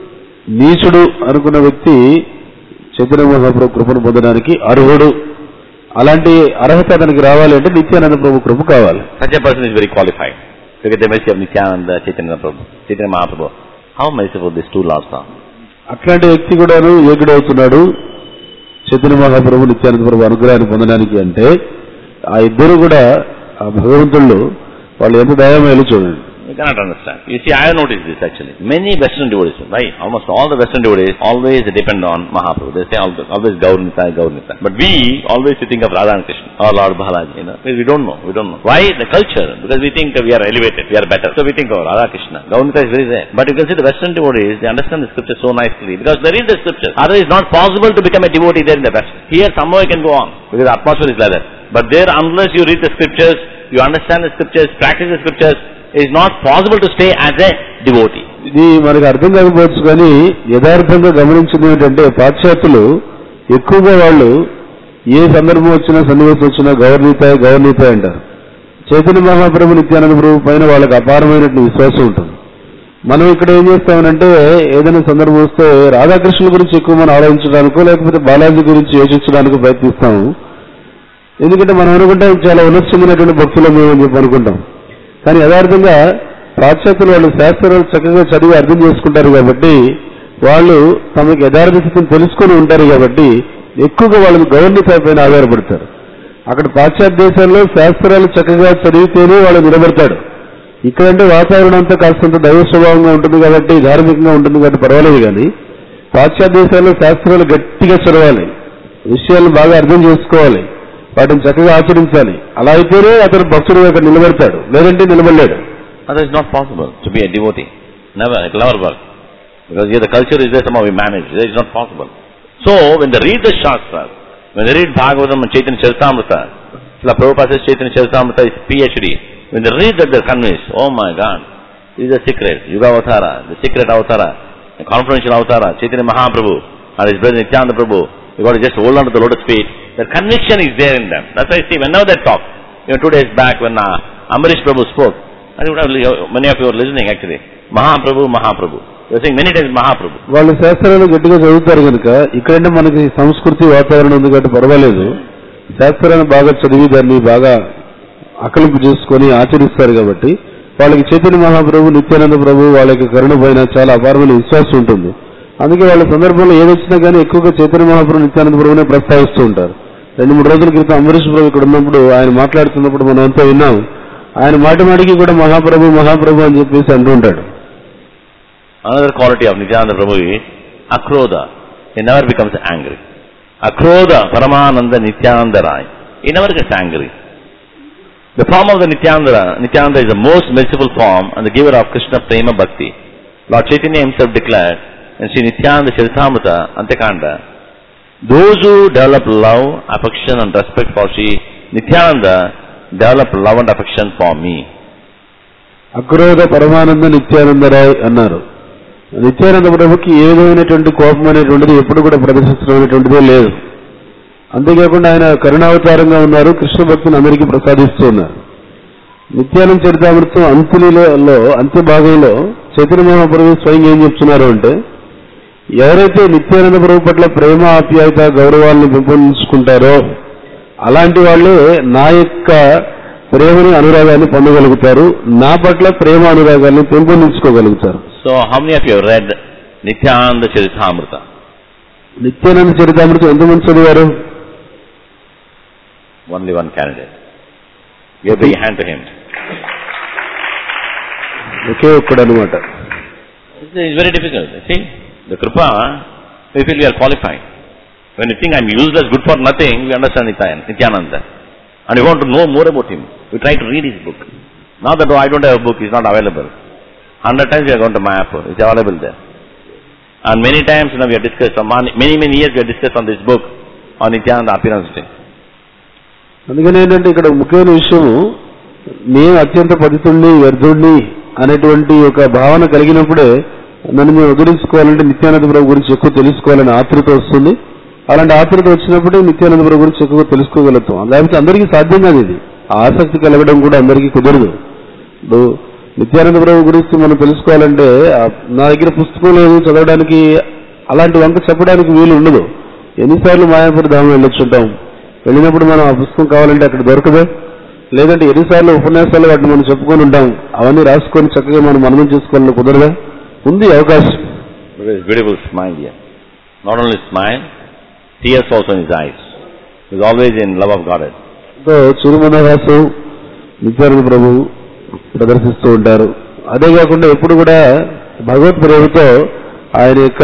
నీచుడు అనుకున్న వ్యక్తి చైతన్య మహాప్రభు కృపను పొందడానికి అర్హుడు అలాంటి అర్హత అతనికి రావాలి అంటే నిత్యానంద ప్రభు కృప కావాలి Such a person is very qualified to get the mercy of Nityananda, Chaitanya Prabhu, Chaitanya Mahaprabhu. How merciful these two lords are. అట్లాంటి వ్యక్తి కూడాను ఏకుడవుతున్నాడు చైతన్య మహాప్రభు నిత్యానంద ప్రభు అనుగ్రహాన్ని పొందడానికి అంటే ఆ ఇద్దరు కూడా ఆ భగవంతుళ్ళు వాళ్ళు ఎంత దయమేలు చూడండి You cannot understand. You see, I have noticed this actually. Many Western devotees, right? Almost all the Western devotees always depend on Mahaprabhu. They say always, always Gaurnita, Gaurnita. But we always think of Radha and Krishna or Lord Balaji, you know. We don't know. We don't know. Why? The culture. Because we think we are elevated, we are better. So we think of Radha Krishna. Gaurnita is very there. But you can see the Western devotees, they understand the scripture so nicely because they read the scripture. Otherwise it's not possible to become a devotee there in the West. Here somehow you can go on because the atmosphere is like that. But there unless you read the scriptures, you understand the scriptures, practice the scriptures, it is not possible to stay as a devotee. ఇది మనకు అర్థం కాకపోవచ్చు కానీ యథార్థంగా గమనించింది ఏంటంటే పాశ్చాత్యులు ఎక్కువగా వాళ్ళు ఏ సందర్భం వచ్చినా సన్నివేశం వచ్చినా గౌరవనీత గౌరవనీత అంటారు చైతన్య మహాప్రభు నిత్యానంద ప్రభు పైన వాళ్ళకి అపారమైనటువంటి విశ్వాసం ఉంటుంది మనం ఇక్కడ ఏం చేస్తామనంటే ఏదైనా సందర్భం వస్తే రాధాకృష్ణుల గురించి ఎక్కువ మనం ఆలోచించడానికో లేకపోతే బాలాజీ గురించి యోచించడానికి ప్రయత్నిస్తాము ఎందుకంటే మనం అనుకుంటాం చాలా ఉన్నత చెందినటువంటి భక్తులు మేము అని చెప్పి అనుకుంటాం కానీ యథార్థంగా పాశ్చాత్యులు వాళ్ళు శాస్త్రాలు చక్కగా చదివి అర్థం చేసుకుంటారు కాబట్టి వాళ్ళు తమకు యథార్థ స్థితిని తెలుసుకొని ఉంటారు కాబట్టి ఎక్కువగా వాళ్ళకి గౌరవనీత పైన ఆధారపడతారు అక్కడ పాశ్చాత్య దేశాల్లో శాస్త్రాలు చక్కగా చదివితేనే వాళ్ళు నిలబడతాడు ఇక్కడంటే వాతావరణం అంతా కాస్తంత దైవ స్వభావంగా ఉంటుంది కాబట్టి ధార్మికంగా ఉంటుంది కాబట్టి పర్వాలేదు కానీ పాశ్చాత్య దేశాల్లో శాస్త్రాలు గట్టిగా చదవాలి విషయాలను బాగా అర్థం చేసుకోవాలి వాటిని చక్కగా ఆచరించాలి అలా అయితేనే అతను భక్తుడు అక్కడ నిలబడతాడు లేదంటే నిలబడలేడు Otherwise, it's not possible to be a devotee. Never. It will never work. Because here the culture is there, somehow we manage. It's not possible. So, when they read the Shastras, when they read Bhagavatam and Chaitanya Charitamrita, Srila Prabhupada says Chaitanya Charitamrita is PhD. When they read that, they're convinced, oh my God, this is the secret, Yuga Avatara, the secret Avatara, the confidential Avatara, Chaitanya Mahaprabhu, and his brother Nityananda Prabhu, you got to just hold on to the lotus feet. The conviction is there in them. That's why I see, whenever they talk, you know, two days back when uh, Ambarish Prabhu spoke, I think uh, many of you are listening actually. Mahaprabhu, Mahaprabhu. You are saying many times Mahaprabhu. వాళ్ళు శాస్త్రాలు గట్టిగా చదువుతారు కనుక ఇక్కడంటే మనకి సంస్కృతి వాతావరణం ఉంది కాబట్టి పర్వాలేదు శాస్త్రాన్ని బాగా చదివి దాన్ని బాగా అకలింపు చేసుకొని ఆచరిస్తారు కాబట్టి వాళ్ళకి చైతన్య మహాప్రభు నిత్యానంద ప్రభు వాళ్ళకి కరుణ పైన చాలా అపారమైన విశ్వాసం ఉంటుంది అందుకే వాళ్ళ సందర్భంలో ఏదొచ్చినా కానీ ఎక్కువగా చైతన్య మహాప్రభు నిత్యానంద ప్రభునే ప్రస్తావిస్తూ ఉంటారు రెండు మూడు రోజుల క్రితం అంబరీష్ ప్రభు ఇక్కడ ఉన్నప్పుడు ఆయన మాట్లాడుతున్నప్పుడు మనం అంతా విన్నాం ఆయన మాటి మాటికి కూడా మహాప్రభు మహాప్రభు అని చెప్పేసి అంటూ ఉంటాడు Another quality of Nityananda Prabhu is akrodha. He never becomes angry. Akrodha, Paramananda Nityananda Rai. He never gets angry. The form of the Nityananda, Nityananda is the most merciful form and the giver of Krishna Prema Bhakti. Lord Chaitanya himself declared in Sri Nityananda Charitamrita Antakanda, those who develop love, affection and respect for Sri Nityananda develop love and affection for me. అక్రోధ పరమానంద నిత్యానందరాయ్ అన్నారు నిత్యానంద ప్రభుకి ఏదైనటువంటి కోపం అనేటువంటిది ఎప్పుడు కూడా ప్రదర్శించడం అనేటువంటిదే లేదు అంతేకాకుండా ఆయన కరుణావతారంగా ఉన్నారు కృష్ణ భక్తిని అందరికీ ప్రసాదిస్తూ ఉన్నారు నిత్యానంద చరితామృతం అంత్యలీలలో అంత్య భాగంలో చైతన్య మహాప్రభు స్వయం ఏం చెప్తున్నారు అంటే ఎవరైతే నిత్యానంద ప్రభు పట్ల ప్రేమ ఆప్యాయత గౌరవాలను పెంపొందించుకుంటారో అలాంటి వాళ్ళే నా యొక్క ప్రేమని అనురాగాన్ని పొందగలుగుతారు నా పట్ల ప్రేమ అనురాగాన్ని పెంపొందించుకోగలుగుతారు So how many of you have read Nityananda Charitamrita? Nityananda చరితామృతం ఎంతమంది చదివారు Only one candidate. Give a big hand to him. ఒకే ఒక్కడు అనమాట It's it's very difficult. See, the Kripa, we feel we are qualified. When you think I'm useless, good for nothing, we understand Nityan- Nityananda. And we want to know more about him. We try to read his book. Now that oh, I don't have a book, it's not available. Hundred times we are going to Mayapur, it's available there. And many times you know, we have discussed, on many, many years we have discussed on this book, on Nityananda Appearance Day. అందుకని ఏంటంటే ఇక్కడ ముఖ్యమైన విషయం నేను అత్యంత పతితుణ్ణి వ్యర్థుణ్ణి అనేటువంటి ఒక భావన కలిగినప్పుడే నన్ను మేము వదిలించుకోవాలంటే నిత్యానంద ప్రభు గురించి ఎక్కువ తెలుసుకోవాలని ఆతృత వస్తుంది అలాంటి ఆతృత వచ్చినప్పుడే నిత్యానంద ప్రభు గురించి ఎక్కువగా తెలుసుకోగలుగుతాం లేకపోతే అందరికీ సాధ్యం కాదు ఇది ఆ ఆసక్తి కలగడం కూడా అందరికీ కుదరదు ఇప్పుడు నిత్యానంద ప్రభు గురించి మనం తెలుసుకోవాలంటే ఆ, నా దగ్గర పుస్తకం లేదు చదవడానికి అలాంటి వంక చెప్పడానికి వీలు ఉండదు ఎన్నిసార్లు మాయాపురి ధామం వెళ్ళొచ్చుంటాం వెళ్ళినప్పుడు మనం ఆ పుస్తకం కావాలంటే అక్కడ దొరకదు లేదంటే ఎన్నిసార్లు ఉపన్యాసాలు వాటిని మనం చెప్పుకొని ఉంటాం అవన్నీ రాసుకొని చక్కగా మనం మననం చేసుకోవాలని కుదరదా ఉంది అవకాశం Look at his beautiful smile here. Not only smile, tears also in his eyes. He's always in love of Godhead. తో చిరుమనవాసం నిత్యానంద ప్రభు ప్రదర్శిస్తూ ఉంటారు అదే కాకుండా ఎప్పుడు కూడా భగవత్ ప్రేమతో ఆయన యొక్క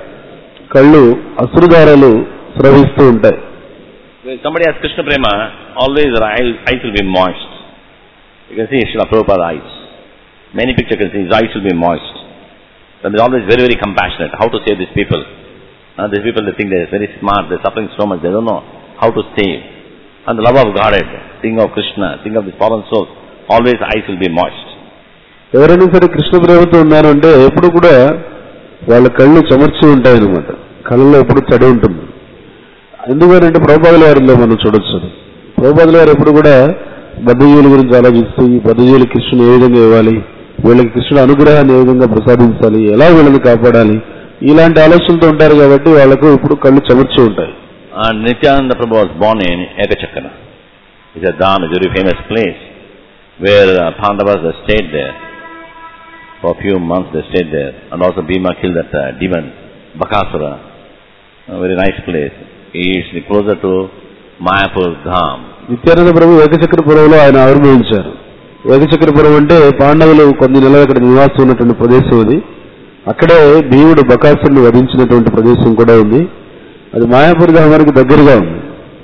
కళ్ళు అశ్రుధారాలు స్రవిస్తూ ఉంటాయి When somebody has Krishna Prema, always their eyes, eyes will be moist. You can see Srila Prabhupada eyes. Many pictures you can see his eyes will be moist. And they're always very, very compassionate. How to save these people? Uh, these people, they think they're very smart, they're suffering so much, they don't know how to save. And the love of Godhead, think of Krishna, think of these fallen souls, always eyes will be moist. ఎవరైనా సరే కృష్ణ ప్రేమతో ఉన్నారంటే ఎప్పుడు కూడా వాళ్ళ కళ్ళు చెమర్చి ఉంటాయన్నమాట కళ్ళలో ఎప్పుడు తడి ఉంటుంది ఎందుకంటే ప్రభుపాదుల వారిలో మనం చూడొచ్చు ప్రభుపాదుల వారు ఎప్పుడు కూడా బద్ధజీవుల గురించి ఆలోచిస్తూ ఈ బద్ధజీవులు కృష్ణుని ఏ విధంగా ఇవ్వాలి వీళ్ళకి కృష్ణుడు అనుగ్రహాన్ని ఏ విధంగా ప్రసాదించాలి ఎలా వీళ్ళని కాపాడాలి ఇలాంటి ఆలోచనతో ఉంటారు కాబట్టి వాళ్ళకు ఇప్పుడు కళ్ళు చెమర్చి ఉంటాయి And Nityananda Prabhu was born in Ekachakra. It's a Dham, it's a very famous place where uh, Pandavas they stayed there. For a few months they stayed there. And also Bhima killed that uh, demon, Bakasura. A very nice place. It's closer to Mayapur Dham. Nityananda ప్రభు ఏకచక్రపురంలో ఆయన ఆవిర్భవించారు ఏకచక్రపురం అంటే పాండవులు కొన్ని నెలలు అక్కడ నివాసం ఉన్నటువంటి ప్రదేశం అది అక్కడే భీముడు బకాసురుని వధించినటువంటి ప్రదేశం కూడా ఉంది అది మాయాపూర్ ధామానికి దగ్గరగా ఉంది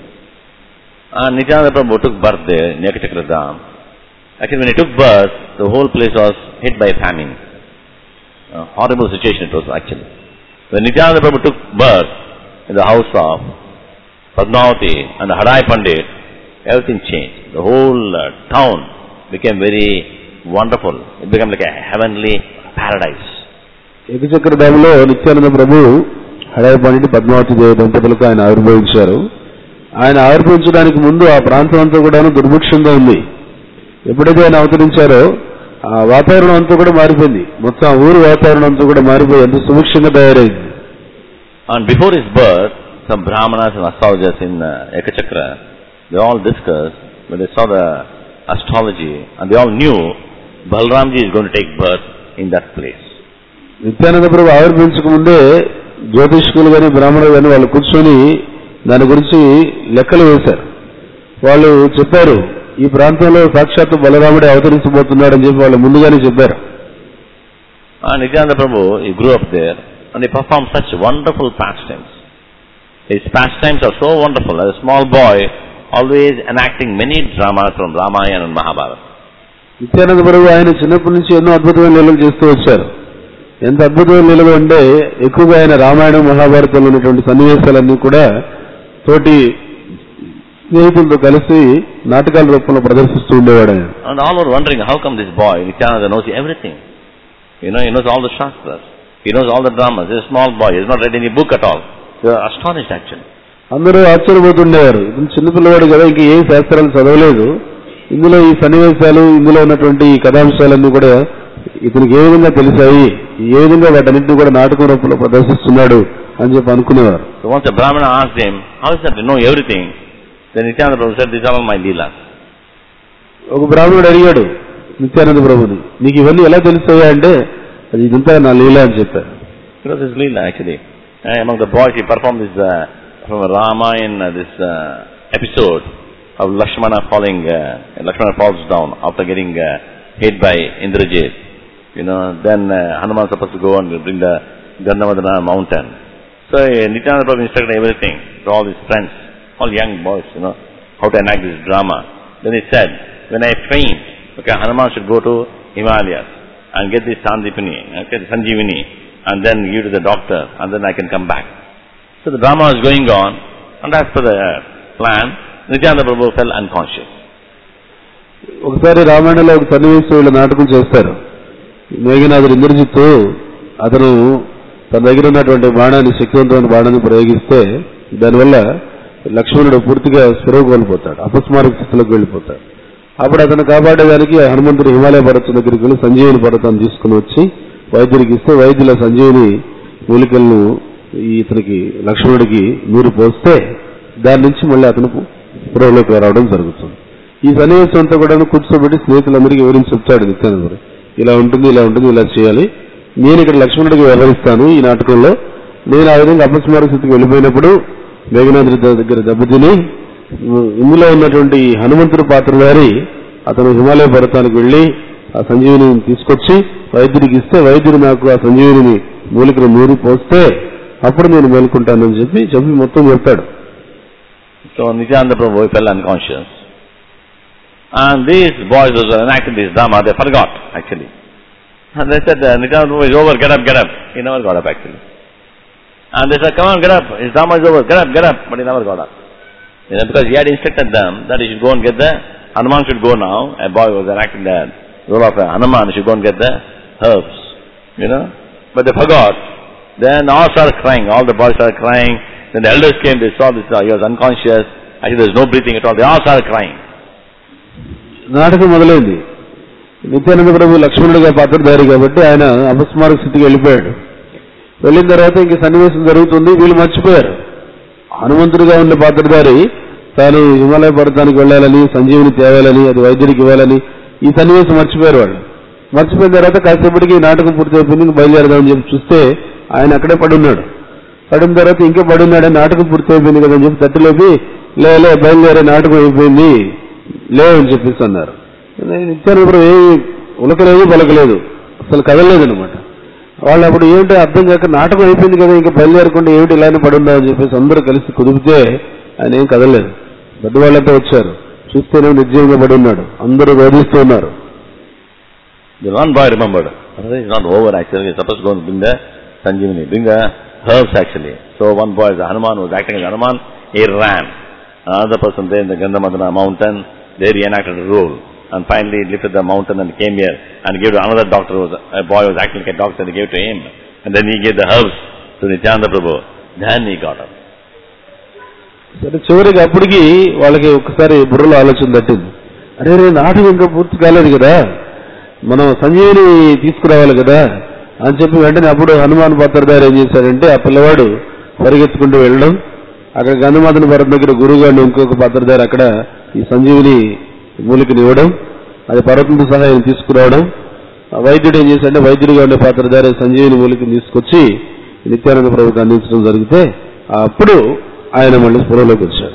And Nityananda Prabhu took birth there in Ekachakra Dham. Actually when he took birth, the whole place was hit by famine. A horrible situation it was actually. When Nityananda Prabhu took birth in the house of Padmavati and the Hadai Pandit, everything changed. The whole uh, town became very wonderful. It became like a heavenly paradise. ఏకచక్ర ధామలో Nityananda ప్రభు హడాయపాణిని పద్మావతి దేవి దంపతులకు ఆయన ఆవిర్భవించారు ఆయన ఆవిర్భవించడానికి ముందు ఆ ప్రాంతం అంతా కూడా దుర్భిక్షంగా ఉంది ఎప్పుడైతే ఆయన అవతరించారో ఆ వాతావరణం అంతా కూడా మారిపోయింది మొత్తం ఆ ఊరు వాతావరణం అంతా కూడా మారిపోయి ఎంత సుభిక్షంగా తయారైంది And before his birth, some brahmanas and astrologers in uh, Ekachakra, they all discussed, when they saw the astrology, and they all knew Balramji is going to take birth in that place. Nityananda ప్రభు ఆవిర్భవించక ముందే జ్యోతిష్కులు కానీ బ్రాహ్మణులు కానీ వాళ్ళు కూర్చొని దాని గురించి లెక్కలు వేశారు వాళ్ళు చెప్పారు ఈ ప్రాంతంలో సాక్షాత్తు బలరాముడే అవతరించబోతున్నాడని చెప్పి వాళ్ళు ముందుగానే చెప్పారు And Nityananda Prabhu, he grew up there and he performed such wonderful pastimes. His pastimes are so wonderful. As a small boy, always enacting many dramas from Ramayana and Mahabharata. Nityananda ప్రభు ఆయన చిన్నప్పటి నుంచి ఎన్నో అద్భుతమైన లీలలు చేస్తూ వచ్చారు ఎంత అద్భుతమైన లీలలు అంటే ఎక్కువగా ఆయన రామాయణం మహాభారతంలో ఉన్నటువంటి సన్నివేశాలన్నీ కూడా తోటి స్నేహితులతో కలిసి నాటకాల రూపంలో ప్రదర్శిస్తూ ఉండేవాడు ఆయన And all were wondering, how come this boy, Nityananda, knows everything? You know, he knows all the Shastras. He knows all the dramas. He's a small boy. He's not read any book at all. They were astonished actually. అందరూ ఆశ్చర్యపోతుండేవారు ఇతను చిన్నపిల్లవాడు కదా ఇంక ఏ శాస్త్రాలు చదవలేదు ఇందులో ఈ సన్నివేశాలు ఇందులో ఉన్నటువంటి ఈ కథాంశాలన్నీ కూడా ఇతనికి ఏ విధంగా తెలిసాయి ఏ విధంగా వాటన్నింటినీ కూడా నాటకం రూపంలో ప్రదర్శిస్తున్నాడు అని చెప్పి అనుకునేవారు So once a Brahmana asked him, how is that you know everything? Then Nityananda Prabhu said, these are all my leelas. ఒక బ్రాహ్మణుడు అడిగాడు నిత్యానంద ప్రభుని నీకు ఇవన్నీ ఎలా తెలుస్తాయా అంటే అది ఇదంతా నా లీల అని చెప్పారు It was his leela actually. Uh, among the boys, he performed this uh, from Ramayana, uh, this uh, episode of Lakshmana falling, uh, Lakshmana falls down after getting uh, hit by Indrajit. You know, then uh, Hanuman is supposed to go and bring the Gandhamadana mountain. So uh, Nityananda Prabhu instructed everything to all his friends, all young boys, you know, how to enact this drama. Then he said, when I faint, okay, Hanuman should go to Himalayas and get this Sandipini, okay, Sanjeevini, and then give to the doctor, and then I can come back. So the drama was going on, and as per the uh, plan, Nityananda Prabhu fell unconscious. ఒకసారి రామాయణంలో ఒక సన్నివేశం వీళ్ళు నాటకం చేస్తారు మేఘనాథుడు ఇంద్రజిత్తు అతను తన దగ్గర ఉన్నటువంటి బాణాన్ని శక్తివంతమైన బాణాన్ని ప్రయోగిస్తే దానివల్ల లక్ష్మణుడు పూర్తిగా స్పృహ కోల్పోతాడు అపస్మారక స్థితిలోకి వెళ్ళిపోతాడు అప్పుడు అతను కాపాడేదానికి హనుమంతుడు హిమాలయ పర్వతం దగ్గరికి వెళ్ళి సంజీవుని పర్వతాన్ని తీసుకుని వచ్చి వైద్యుడికి ఇస్తే వైద్యుల సంజీవుని మూలికలను ఈ ఇతనికి లక్ష్మణుడికి నీరు పోస్తే దాని నుంచి మళ్ళీ అతను స్పృహలోకి రావడం జరుగుతుంది ఈ సన్నివేశం అంతా కూడా కూర్చోబెట్టి స్నేహితులందరికీ వివరించి చెప్తాడు నిత్యానందరు ఇలా ఉంటుంది ఇలా ఉంటుంది ఇలా చేయాలి నేను ఇక్కడ లక్ష్మణుడికి వ్యవహరిస్తాను ఈ నాటకంలో నేను ఆ విధంగా అపస్మార స్థితికి వెళ్ళిపోయినప్పుడు మేఘనాథుడి దగ్గర దెబ్బతిని ఇందులో ఉన్నటువంటి హనుమంతుడి పాత్రధారి అతను హిమాలయ పర్వతానికి వెళ్లి ఆ సంజీవిని తీసుకొచ్చి వైద్యుడికి ఇస్తే వైద్యుడు నాకు ఆ సంజీవిని మూలికను నూరి పోస్తే అప్పుడు నేను మేల్కొంటానని చెప్పి చెప్పి మొత్తం చెప్తాడు So Nityananda Prabhu fell unconscious. And these boys who were enacting this drama, they forgot actually. And they said, uh, Nityananda Prabhu is over, get up, get up. He never got up actually. And they said, come on, get up, his drama is over, get up, get up. But he never got up. You know, because he had instructed them that he should go and get the, Hanuman should go now, a boy was enacting the role of a Hanuman, he should go and get the herbs. You know. But they forgot. Then all started crying, all the boys started crying. Then the elders came, they saw this, uh, he was unconscious. Actually, there was no breathing at all. They all started crying. నాటకం మొదలైంది నిత్యానంద ప్రభు లక్ష్మణుడిగా పాత్రధారి కాబట్టి ఆయన అపస్మారక స్థితికి వెళ్ళిపోయాడు వెళ్ళిన తర్వాత ఇంక సన్నివేశం జరుగుతుంది వీళ్ళు మర్చిపోయారు హనుమంతుడిగా ఉన్న పాత్రధారి తాను హిమాలయ పర్వతానికి వెళ్ళాలని సంజీవుని తేవాలని అది వైద్యుడికి ఇవ్వాలని ఈ సన్నివేశం మర్చిపోయారు వాళ్ళు మర్చిపోయిన తర్వాత కాసేపటికి ఈ నాటకం పూర్తి అయిపోయింది ఇంక బయలుదేరదామని చెప్పి చూస్తే ఆయన అక్కడే పడున్నాడు పడిన తర్వాత ఇంకా పడున్నాడు నాటకం పూర్తి అయిపోయింది కదా అని చెప్పి తట్టులేపి లే లే బయలుదేరే నాటకం అయిపోయింది లే అని చెప్పేసి అన్నారు నిత్యానందపురం ఏమి ఉలకలేదు పలకలేదు అసలు కదలలేదు అనమాట వాళ్ళు అప్పుడు ఏమిటి అర్థం కాక నాటకం అయిపోయింది కదా ఇంకా బయలుదేరకుండా ఏమిటి ఇలానే పడుందా అని చెప్పేసి అందరూ కలిసి కుదిపితే ఆయన ఏం కదలలేదు పెద్దవాళ్ళంతా వచ్చారు చూస్తేనే నిర్జీవంగా పడి ఉన్నాడు అందరూ రోధిస్తూ ఉన్నారు The one boy remembered, it's not over actually, he's supposed to go and bring the Sanjeevani, bring the herbs actually. So one boy, the Hanuman was acting as Hanuman, he ran. Another person there in the Gandhamadana mountain, there he enacted a role. And finally he lifted the mountain and came here and gave to another doctor, who was, a boy was acting like a doctor, and he gave to him. And then he gave the herbs to Nityananda Prabhu. Then he got up. సరే చివరికి అప్పటికి వాళ్ళకి ఒకసారి బుర్రలో ఆలోచన తట్టింది అరే రే నాటకం ఇంకా పూర్తి కాలేదు కదా మనం సంజీవిని తీసుకురావాలి కదా అని చెప్పి వెంటనే అప్పుడు హనుమాన్ పాత్రధారి ఏం చేశాడంటే ఆ పిల్లవాడు పరిగెత్తుకుంటూ వెళ్ళడం అక్కడ గంధమాతన పర్వతం దగ్గర గురువుగారిని ఇంకొక పాత్రధారి అక్కడ ఈ సంజీవిని మూలికని ఇవ్వడం అది పర్వతంతో సహా ఆయన తీసుకురావడం ఆ వైద్యుడు ఏం చేశాడంటే వైద్యుడిగా ఉండే పాత్రధారి సంజీవిని మూలికని తీసుకొచ్చి నిత్యానంద ప్రభుకి అందించడం జరిగితే అప్పుడు ఆయన మళ్ళీ స్పృహలోకి వచ్చాడు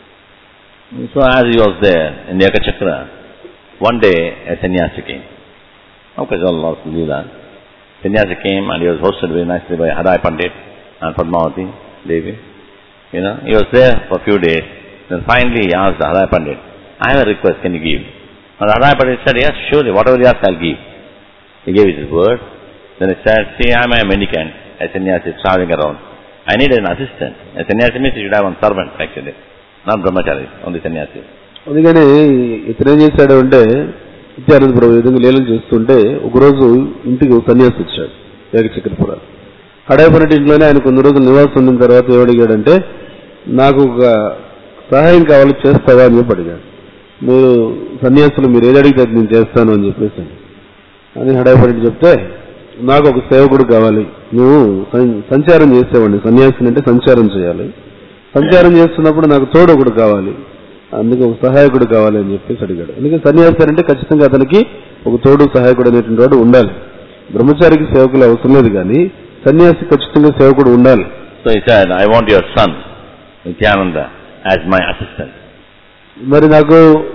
So as he was there in the Ekachakra, one day a sannyasi came. Of course, all lost Leela. Sannyasi came and he was hosted very nicely by Hadai Pandit and Padmavati Devi. You know, he was there for a few days. Then finally he asked Hadai Pandit, I have a request, can you give? And Hadai Pandit said, yes, surely, whatever you ask, I'll give. He gave his word. Then he said, see, I'm a mendicant, a sannyasi traveling around. I need an assistant. A sannyasi means you should have one servant, actually. Not brahmachari, only sannyasi. అందుకని ఇతను ఏం చేశాడు అంటే నిత్యానంద ప్రభు ఈ విధంగా లీలలు చేస్తుంటే ఒకరోజు ఇంటికి ఒక సన్యాసి వచ్చాడు ఏకచక్రపుర హడాయపనటి ఇంట్లోనే ఆయన కొన్ని రోజులు నివాసం ఉన్న తర్వాత ఏమడిగాడంటే నాకు ఒక సహాయం కావాలి చేస్తావా అని చెప్పి అడిగాడు మీరు సన్యాసులు మీరు ఏది అడిగితే అది నేను చేస్తాను అని చెప్పేసి అని హడాయపనటి చెప్తే నాకు ఒక సేవకుడు కావాలి నువ్వు సం- సంచారం చేసేవాడిని సన్యాసిని అంటే సంచారం చేయాలి సంచారం చేస్తున్నప్పుడు నాకు తోడు ఒకడు కావాలి అందుకే ఒక సహాయకుడు కావాలి అని చెప్పేసి అడిగాడు అందుకే సన్యాసి అంటే ఖచ్చితంగా అతనికి ఒక తోడు సహాయకుడు అనేటువంటి వాడు ఉండాలి బ్రహ్మచారికి సేవకులు అవసరం లేదు కానీ సన్యాసి ఖచ్చితంగా సేవకుడు ఉండాలి So he said, I want your son, Nityananda, as my assistant. మరి నాకు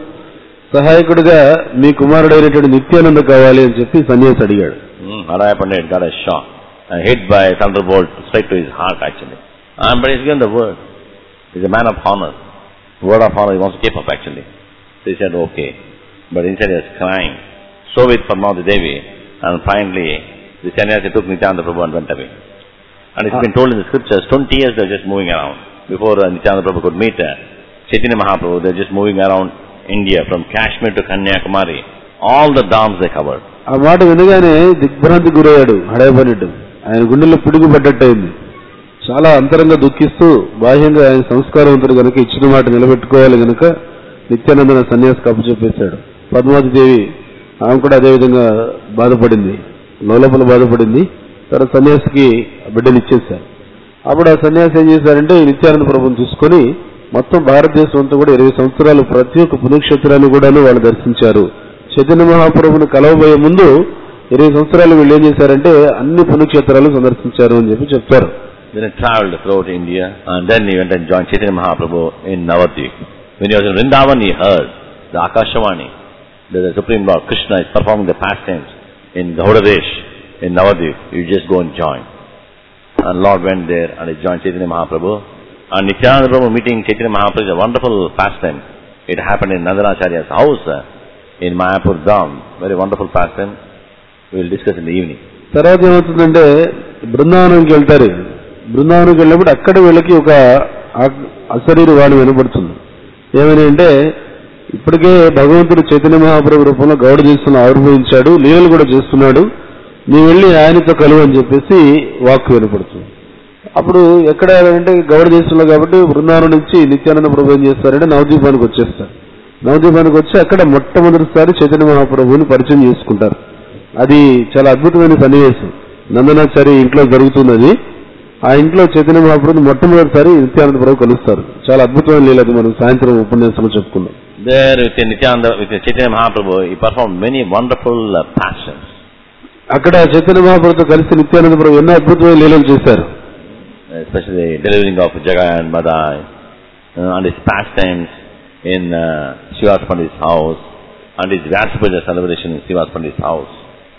సహాయకుడిగా మీ కుమారుడైనటువంటి నిత్యానంద కావాలి అని చెప్పి సన్యాసి అడిగాడు Hmm, Haraya Pandit got a shock. And hit by a thunderbolt straight to his heart actually. Um, but he's given the word. He's a man of honor. Word of honor he wants to keep up actually. So he said, okay. But inside he was crying. So with Padmavati Devi. And finally, the sannyasi took Nityananda Prabhu and went away. And it's been told in the scriptures, 20 years they're just moving around. Before uh, Nityananda Prabhu could meet uh, Chaitanya Mahaprabhu, they're just moving around India from Kashmir to Kanyakumari. All the dhams they covered. ఆ మాట వినగానే దిగ్భ్రాంతి గురయ్యాడు హడయపడిట్టు ఆయన గుండెల్లో పిడుగు పడ్డట్టయింది చాలా అంతరంగా దుఃఖిస్తూ బాహ్యంగా ఆయన సంస్కారవంతుడు గనుక ఇచ్చిన మాట నిలబెట్టుకోవాలి గనుక నిత్యానందన సన్యాసికి అప్పచెప్పేశాడు పద్మావతి దేవి ఆమె కూడా అదే విధంగా బాధపడింది లోపల బాధపడింది తర్వాత సన్యాసికి ఆ బిడ్డను ఇచ్చేశారు అప్పుడు ఆ సన్యాసి ఏం చేశారంటే ఈ నిత్యానంద ప్రభుని తీసుకొని మొత్తం భారతదేశం అంతా కూడా ఇరవై సంవత్సరాలు ప్రతి ఒక్క పుణ్యక్షేత్రాన్ని కూడాను వాళ్ళు దర్శించారు చైతన్య మహాప్రభుని కలవబోయే ముందు ఇరవై సంవత్సరాలు వీళ్ళు ఏం చేశారంటే అన్ని పుణ్యక్షేత్రాలు సందర్శించారు అని చెప్పి చెప్తారు Then he traveled throughout India and then he went and joined Chaitanya Mahaprabhu in Navadvip. When he was in Vrindavan, he heard the Akashawani, that the Supreme Lord Krishna is performing the pastimes in Gaudadesh in Navadvip. You just go and join. And Lord went there and he joined Chaitanya Mahaprabhu. And Nityananda Prabhu meeting Chaitanya Mahaprabhu is a wonderful pastime. It happened in Nandanacharya's house uh, in Mayapur Dham. Very wonderful pastime. We will discuss in the evening. తర్వాత ఏమవుతుందంటే బృందావనంకి వెళ్తారు బృందావనంకి వెళ్ళినప్పుడు అక్కడ వీళ్ళకి ఒక ఆ- అశరీర వాణి వినపడుతుంది ఏమని అంటే ఇప్పటికే భగవంతుడు చైతన్య మహాప్రభు రూపంలో గౌడ చేస్తున్న ఆవిర్భవించాడు లీలలు కూడా చేస్తున్నాడు నీ వెళ్ళి ఆయనతో కలువు అని చెప్పేసి వాక్కు వినపడుతుంది అప్పుడు ఎక్కడ అంటే గౌడ దేశంలో కాబట్టి బృందావనం నుంచి నిత్యానంద ప్రభు ఏం చేస్తారంటే నవదీపానికి వచ్చేస్తారు నవదీపానికి వచ్చి అక్కడ మొట్టమొదటిసారి చైతన్య మహాప్రభుని పరిచయం చేసుకుంటారు అది చాలా అద్భుతమైన సన్నివేశం నందనాచారి ఇంట్లో జరుగుతున్నది ఆ ఇంట్లో చైతన్య మహాప్రభుని మొట్టమొదటిసారి నిత్యానంద ప్రభు కలుస్తారు చాలా అద్భుతమైన లీల అది మనం సాయంత్రం ఉపన్యాసంలో చెప్పుకున్నాం There with Nityananda, with Chaitanya Mahaprabhu, he performed many wonderful uh, pastimes. అక్కడ చైతన్య మహాప్రభుతో కలిసి నిత్యానంద ప్రభు ఎన్నో అద్భుతమైన లీలలు చేశారు especially delivering of Jagai and Madai, uh, and his pastimes in uh, Srivas Pandit's house, and his Vyasa celebration in Srivas Pandit's house.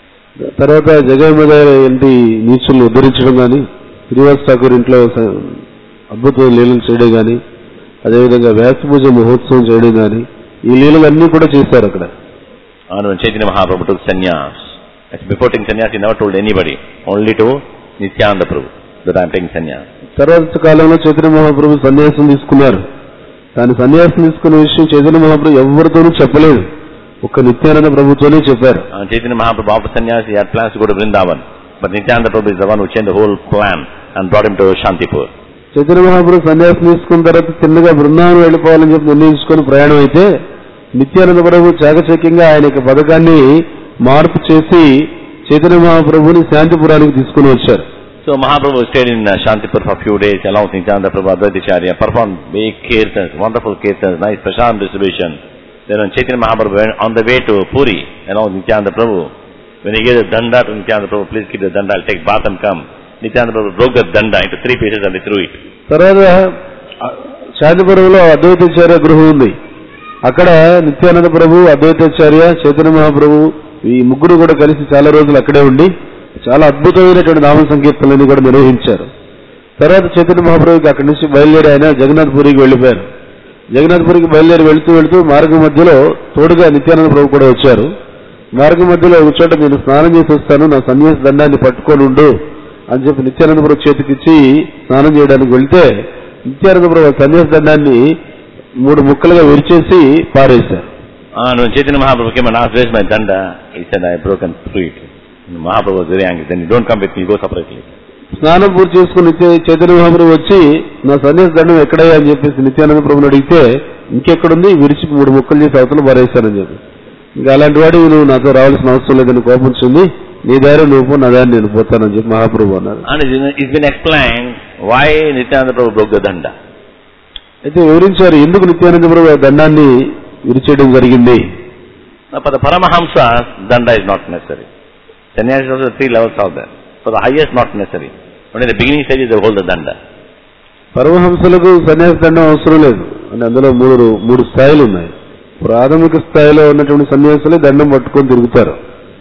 తర్వాత జగన్మద ఏంటి నీచుల్ని ఉద్ధరించడం కానీ శ్రీవాస్ ఠాకూర్ ఇంట్లో స- అద్భుతమైన లీలలు చేయడం కానీ అదేవిధంగా వ్యాస పూజ మహోత్సవం చేయడం కానీ ఈ లీలలన్నీ కూడా చేశారు అక్కడ And when Chaitanya Mahaprabhu took sannyas, as before taking sannyas, he never told anybody, only to Nityananda Prabhu, that I am taking sannyas. తర్వాత కాలంలో చైతన్య మహాప్రభు సన్యాసం తీసుకున్నారు కానీ సన్యాసం తీసుకున్న విషయం చైతన్య మహాప్రభు ఎవరితోనూ చెప్పలేదు ఒక్క నిత్యానంద ప్రభుతోనే చెప్పారు And Chaitanya Mahaprabhu after sannyas, he had plans to go to Vrindavan. But Nityananda Prabhu is the one who changed the whole plan and brought him to Shantipur. Chaitanya మహాప్రభు సన్యాసం తీసుకున్న తర్వాత చిన్నగా బృందావనం వెళ్ళిపోవాలని చెప్పి నిర్ణయించుకొని ప్రయాణం అయితే నిత్యానంద ప్రభు చాకచక్యంగా ఆయన యొక్క పథకాన్ని మార్పు చేసి చైతన్య మహాప్రభుని శాంతిపురానికి తీసుకుని వచ్చారు So Mahaprabhu stayed in uh, Shantipur for a few days along with Nityananda Prabhu Advaitacharya, performed big kirtans, wonderful kirtans, nice prasad distribution. Then when Chaitanya Mahaprabhu went on the way to Puri along with Nityananda Prabhu, when he gave the danda to Nityananda Prabhu, please keep the danda, I'll take bath and come. Nityananda Prabhu broke the danda into three pieces and they threw it. తర్వాత ఆ, శాంతిపురంలో అద్వైతాచార్య గృహం ఉంది అక్కడ నిత్యానంద ప్రభు అద్వైతాచార్య చైతన్య మహాప్రభు ఈ ముగ్గురు కూడా కలిసి చాలా రోజులు అక్కడే ఉండి చాలా అద్భుతమైనటువంటి నామ సంకీర్తనని కూడా నిర్వహించారు తర్వాత చైతన్య మహాప్రభుకి అక్కడి నుంచి బయలుదేరి ఆయన జగన్నాథ్పురికి వెళ్ళిపోయారు జగన్నాథ్పురికి బయలుదేరి వెళుతూ వెళుతూ మార్గం మధ్యలో తోడుగా నిత్యానంద ప్రభు కూడా వచ్చారు మార్గం మధ్యలో ఒక చోట నేను స్నానం చేసి వస్తాను నా సన్యాస దండాన్ని పట్టుకొని ఉండు అని చెప్పి నిత్యానంద ప్రభు చేతికిచ్చి స్నానం చేయడానికి వెళ్తే నిత్యానంద ప్రభు ఆ సన్యాస దండాన్ని మూడు ముక్కలుగా విరిచేసి పారేశారు And when Chaitanya Mahaprabhu came and asked, where's my danda? He said, I broke and threw it. And Mahaprabhu was very angry. Then you don't come with me, go separately. స్నానం పూర్తి చేసుకుని నిత్య- చైతన్య మహాప్రభు వచ్చి నా సన్యాస దండం ఎక్కడయ్యా అని చెప్పేసి నిత్యానంద ప్రభుని అడిగితే ఇంకెక్కడుంది విరిచి మూడు ముక్కలు చేసి అవతల పారేశానని చెప్పి ఇంకా అలాంటి వాడు నువ్వు నాతో రావాల్సిన అవసరం లేదని కోపించింది నీ దారి నువ్వు పో నా దారి నేను పోతానని చెప్పి మహాప్రభు అన్నారు And it's it's been explained why Nityananda Prabhu broke the danda. అయితే వివరించారు ఎందుకు నిత్యానంద ప్రభు ఆ దండాన్ని విరిచేయడం జరిగింది Now, for the Paramahamsas, danda is not necessary. Sannyasis also three levels are there. For the highest, not necessary. Only in the beginning stages, they hold the danda. పరమహంసలకు సన్యాస దండం అవసరం లేదు అంటే అందులో మూడు మూడు స్థాయిలు ఉన్నాయి ప్రాథమిక స్థాయిలో ఉన్నటువంటి సన్యాసులే దండం పట్టుకొని తిరుగుతారు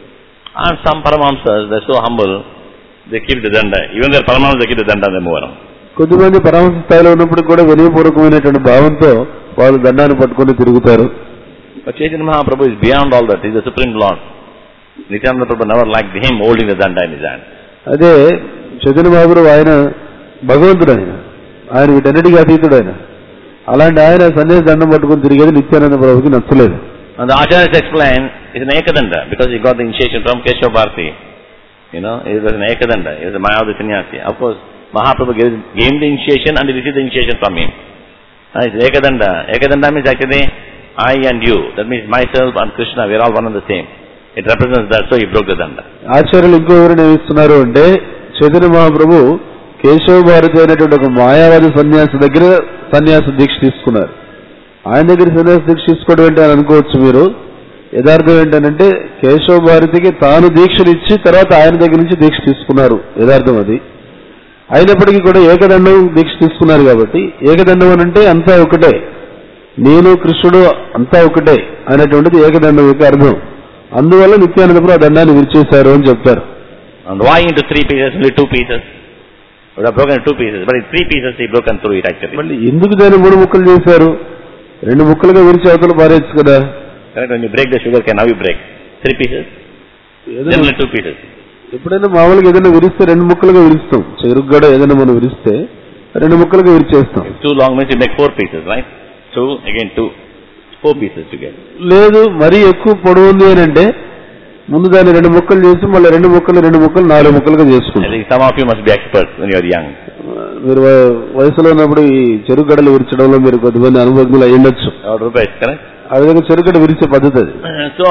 And some Paramahamsas, they're so humble, they keep the danda. Even their Paramahamsas, they keep the danda and they move around. కొద్దిమంది పరమహంస స్థాయిలో ఉన్నప్పుడు కూడా వినయపూర్వకమైనటువంటి భావంతో వాళ్ళు దండాన్ని పట్టుకొని తిరుగుతారు But Chaitanya Mahaprabhu is beyond all that. He's the Supreme Lord. Nityananda Prabhu never liked him holding the danda in his hand. అదే చైతన్య మహాప్రభు ఆయన భగవంతుడు ఆయన ఆయన వీటన్నిటికీ అతీతుడు ఆయన అలాంటి ఆయన సన్యాస దండం పట్టుకొని తిరిగేది నిత్యానంద ప్రభుకి నచ్చలేదు And the Acharyas explain, it's an Ekadanda because he got the initiation from Keshav Bharati. You know, it was an Ekadanda. He was a Mayavadi sannyasi. Of course, Mahaprabhu gave, gave him the initiation and he received the initiation from him. And it's Ekadanda. Ekadanda means actually I and you. That means myself and Krishna, we are all one and the same. It represents that, so he broke the danda. ఆచార్యులు ఇంకో వివరణ ఏమిస్తున్నారు అంటే చైతన్య మహాప్రభు కేశవ భారతి అయినటువంటి ఒక మాయావాది సన్యాసి దగ్గర సన్యాస దీక్ష తీసుకున్నారు ఆయన దగ్గర సన్యాస దీక్ష తీసుకోవడం ఏంటి అని అనుకోవచ్చు మీరు యథార్థం ఏంటంటే కేశవ భారతికి తాను దీక్షలు ఇచ్చి తర్వాత ఆయన దగ్గర నుంచి దీక్ష తీసుకున్నారు యథార్థం అది అయినప్పటికీ కూడా ఏకదండం దీక్ష తీసుకున్నారు కాబట్టి ఏకదండం అని అంటే అంతా ఒకటే నేను కృష్ణుడు అంతా ఒకటే అనేటువంటిది ఏకదండం యొక్క అర్థం అందువల్ల నిత్యానందపురం ఆ దండాన్ని విరిచేశారు అని చెప్తారు And why into three pieces, only two pieces? Would have broken in two pieces, but in three pieces he broke and threw it actually. మళ్ళీ ఎందుకు దాన్ని మూడు ముక్కలు చేశారు రెండు ముక్కలుగా విరిచి అవతల పారేయచ్చు కదా Correct? When you break the sugar cane, how you break? Three pieces? ఏదైనా- Generally two pieces. ఎప్పుడైనా మామూలుగా ఏదైనా విరిస్తే రెండు ముక్కలుగా విరుస్తాం చెరుకు గడ ఏదైనా మనం విరిస్తే రెండు ముక్కలుగా విరిచేస్తాం If two long means you make four pieces, right? Two, again two. Four pieces together. లేదు మరీ ఎక్కువ పొడవు ఉంది అని అంటే ముందు దాన్ని రెండు ముక్కలు చేసి మళ్ళీ రెండు ముక్కలు రెండు ముక్కలు నాలుగు ముక్కలుగా I చేసుకుంటాం think some of you must be experts when you are young. మీరు వ- వయసులో ఉన్నప్పుడు ఈ చెరుకు గడలు విరిచడంలో మీరు కొద్దిమంది అనుభవజ్ఞులు అయి ఉండొచ్చు Our rupees, correct? ఆ విధంగా చెరుగడ విరిచే పద్ధతి అది So,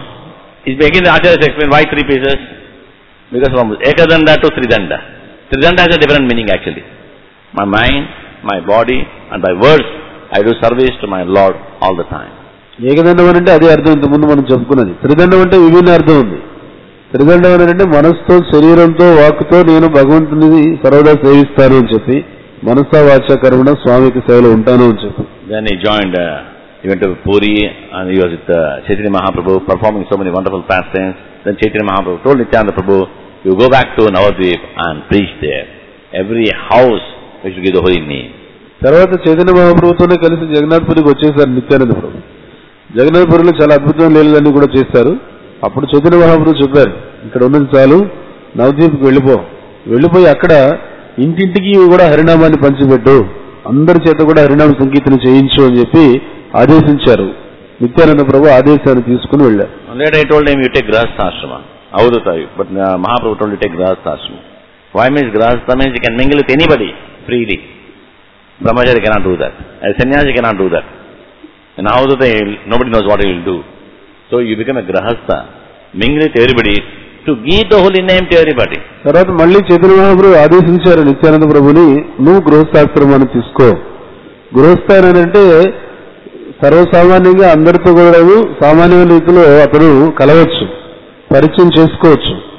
is again the Acharyas explain why three pieces? Because from Ekadanda to Tridanda. Tridanda has a different meaning actually. My mind, my body, and by words, I do service to my Lord all the time. ఏకదండం అని అంటే అదే అర్థం ఇంతకుముందు మనం చెప్పుకున్నది త్రిదండం అంటే విభిన్న అర్థం ఉంది త్రిదండం అని అంటే మనసుతో శరీరంతో వాక్కుతో నేను భగవంతుని సర్వదా సేవిస్తాను అని చెప్పి మనసా వాచ కర్మణ స్వామికి సేవలో ఉంటాను అని చెప్పి Then he joined, uh, he went to Puri and he was with uh, Chaitanya Mahaprabhu performing so many wonderful pastimes. Then Chaitanya Mahaprabhu told Nityananda Prabhu, you go back to Navadvip and preach there. Every house we should give the holy name. తర్వాత చైతన్య మహాప్రభుతోనే కలిసి జగన్నాథ్పురికి వచ్చేసారు నిత్యానంద ప్రభు జగన్నాథ్పురిలో చాలా అద్భుతమైన లీలలన్నీ కూడా చేశారు అప్పుడు చైతన్య మహాప్రభు చెప్పారు ఇక్కడ ఉన్నది చాలు నవద్వీప్కి వెళ్ళిపో వెళ్ళిపోయి అక్కడ ఇంటింటికి కూడా హరినామాన్ని పంచిపెట్టు అందరి చేత కూడా హరినామ సంకీర్తన చేయించు అని చెప్పి ఆదేశించారు నిత్యానంద ప్రభు ఆదేశాన్ని తీసుకుని వెళ్ళారు And later I told him, you take Grahastha Ashrama. Avadhuta. But uh, Mahaprabhu told you take Grahastha Ashrama. Why means Grahastha means you can mingle with anybody freely. Brahmachari cannot do that. A sannyasi cannot do that. In Avadhuta, he'll- nobody knows what he will do. So you become a Grahastha. Mingle with everybody to give the holy name to everybody. తర్వాత మళ్ళీ చైతన్య మహాప్రభు ఆదేశించారు నిత్యానంద ప్రభుని నువ్వు గృహస్థాశ్రమాన్ని తీసుకో గృహస్థానం అంటే సర్వసామాన్యంగా అందరితో కూడా సామాన్యమైన రీతిలో అతను కలవచ్చు పరిచయం చేసుకోవచ్చు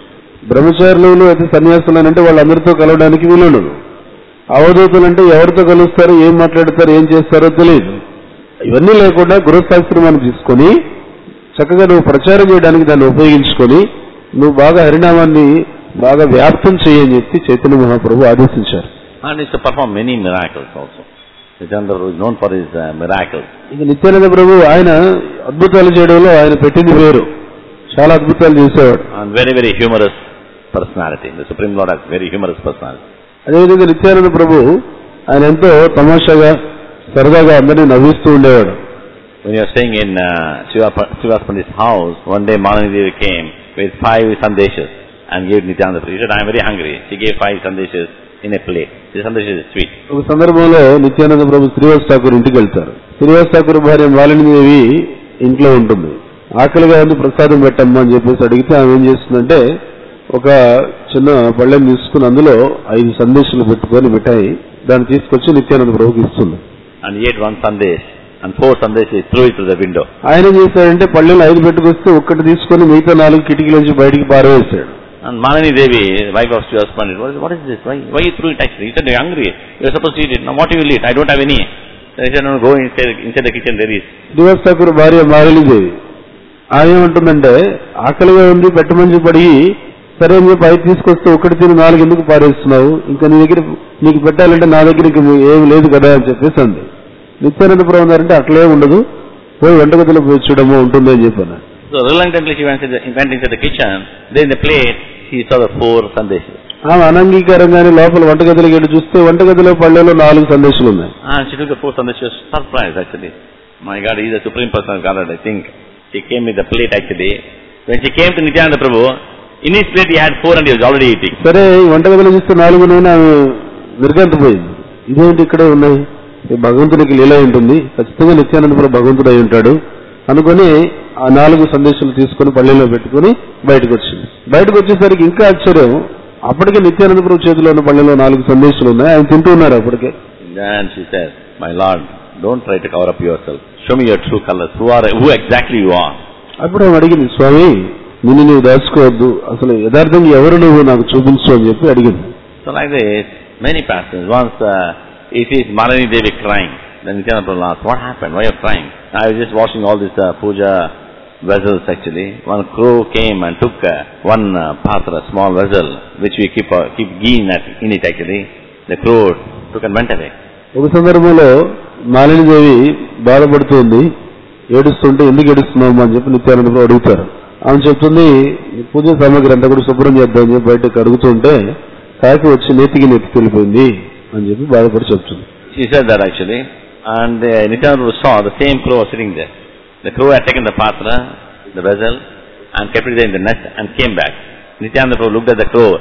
బ్రహ్మచారులు అయితే సన్యాసులు అని అంటే వాళ్ళందరితో కలవడానికి వీలుండదు అవధూతులు అంటే ఎవరితో కలుస్తారు ఏం మాట్లాడతారు ఏం చేస్తారో తెలియదు ఇవన్నీ లేకుండా గృహశాస్త్రమాన్ని తీసుకొని చక్కగా నువ్వు ప్రచారం చేయడానికి దాన్ని ఉపయోగించుకొని నువ్వు బాగా హరినామాన్ని బాగా వ్యాప్తం చేయని చెప్పి చైతన్య మహాప్రభు ఆదేశించారు And is to perform many miracles also. Nityananda Prabhu is known for his uh, miracles. ఇక నిత్యానంద ప్రభు ఆయన అద్భుతాలు చేయడంలో ఆయన పెట్టింది పేరు చాలా అద్భుతాలు చేసేవాడు And very, very humorous personality. The Supreme Lord has very humorous personality. అదేవిధంగా నిత్యానంద ప్రభు ఆయన ఎంతో తమాషాగా సరదాగా అందరినీ నవ్విస్తూ ఉండేవాడు When you are staying in uh, Shiva, Shiva's Pandit's house, one day Manani Devi came with five sandeshas and gave Nityananda Prabhu. He said, I am very hungry. She gave five sandeshas in a plate. The sandeshas is sweet. ఒక సందర్భంలో నిత్యానంద ప్రభు శ్రీవాస్ ఠాకూర్ ఇంటికి వెళ్తారు శ్రీవాస్ ఠాకూర్ భార్య మాలినీదేవి ఇంట్లో ఉంటుంది ఆకలిగా ఉంది ప్రసాదం పెట్టమ్మా అని చెప్పేసి అడిగితే ఆమె ఏం చేస్తుందంటే ఒక చిన్న పళ్ళెం తీసుకుని అందులో ఐదు సందేశాలు పెట్టుకొని మిఠాయి దాన్ని తీసుకొచ్చి నిత్యానంద ప్రభుకి ఇస్తుంది And he ate one sandesh and four sandeshas he threw it through the window. ఆయన ఏం చేశాడంటే పళ్ళెంలో ఐదు పెట్టుకొస్తే ఒక్కటి తీసుకొని మిగతా నాలుగు కిటికీలోంచి బయటికి పారవేశాడు And Manani Devi, wife of Shiva's Pandit, what is, what is this? Why, why you threw it actually? He said, you're hungry. You're supposed to eat it. Now what you will eat? I don't have any. He said, no, go inside, inside the kitchen, there is. Srivas Thakur భార్య మాలినీదేవి ఆమె ఏమంటుందంటే ఆకలిగా ఉంది పెట్టమని పడి సరే అని చెప్పి ఐదు తీసుకొస్తే ఒకటి తిని నాలుగు ఎందుకు పారేస్తున్నావు ఇంకా నీ దగ్గర నీకు పెట్టాలంటే నా దగ్గర ఇంక ఏమి లేదు కదా అని చెప్పేసి అంది నిత్యానందపురం ఉన్నారంటే అట్లే ఉండదు పోయి వంటగదిలో పోయి చూడమో ఉంటుంది అని చెప్పాను So reluctantly she went, into the, went into the kitchen. There in the plate, she saw the four sandeshas. ఆమె అనంగీకారంగానే లోపల వంటగదిలోకి వెళ్ళి చూస్తే వంటగదిలో పళ్ళెలో నాలుగు సందేశాలు ఉన్నాయి And she took the four sandeshas. Surprised actually. My God, he is the supreme person of God, I think. She came with the plate actually. When she came to Nityananda Prabhu, in his plate he had four and he was already eating. సరే ఈ వంటగదిలో చూస్తే నాలుగు నూనె ఆమె నిర్గంతపోయింది ఇదేంటి ఇక్కడే ఉన్నాయి ఈ భగవంతునికి లీల ఉంటుంది ఖచ్చితంగా నిత్యానందపురం భగవంతుడు అయి ఉంటాడు అనుకొని ఆ నాలుగు సందేశాలు తీసుకొని పల్లెలో పెట్టుకొని బయటకు వచ్చింది బయటకు వచ్చేసరికి ఇంకా ఆశ్చర్యం అప్పటికే నిత్యానందపురం చేతిలో ఉన్న పల్లెలో నాలుగు సందేశాలు ఉన్నాయి ఆయన తింటూ ఉన్నారు అప్పటికే Then she said, My Lord, don't try to cover up yourself. Show me your true colors. Who are who exactly you are? అప్పుడు ఆమె అడిగింది స్వామి నిన్ను నువ్వు దాచుకోవద్దు అసలు యథార్థంగా ఎవరు నువ్వు నాకు చూపించు అని చెప్పి అడిగింది So like this, many pastors. Once uh, it is Malini Devi crying. Then Nityananda Prabhu asked, what happened? Why are you crying? I was just washing all these uh, puja vessels actually. One crow came and took uh, one uh, patra, small vessel, which we keep uh, keep ghee in, it- in it actually. The crow took and went away. ఒక సందర్భంలో మాలినీదేవి బాధపడుతుంది ఏడుస్తుంటే ఎందుకు ఏడుస్తున్నావు అని చెప్పి నిత్యానందపురం అడుగుతారు ఆమె చెప్తుంది "ఈ పూజ సామాగ్రి అంతా కూడా శుభ్రం చేద్దామని చెప్పి బయటకు అడుగుతుంటే కాకి వచ్చి నెత్తికి నెత్తికి వెళ్ళిపోయింది అని చెప్పి బాధపడి చెప్తుంది She said that actually. And uh, Nityananda Prabhu saw the same crow was sitting there. The crow had taken the patra, the vessel, and kept it there in the nest and came back. Nityananda Prabhu looked at the crow.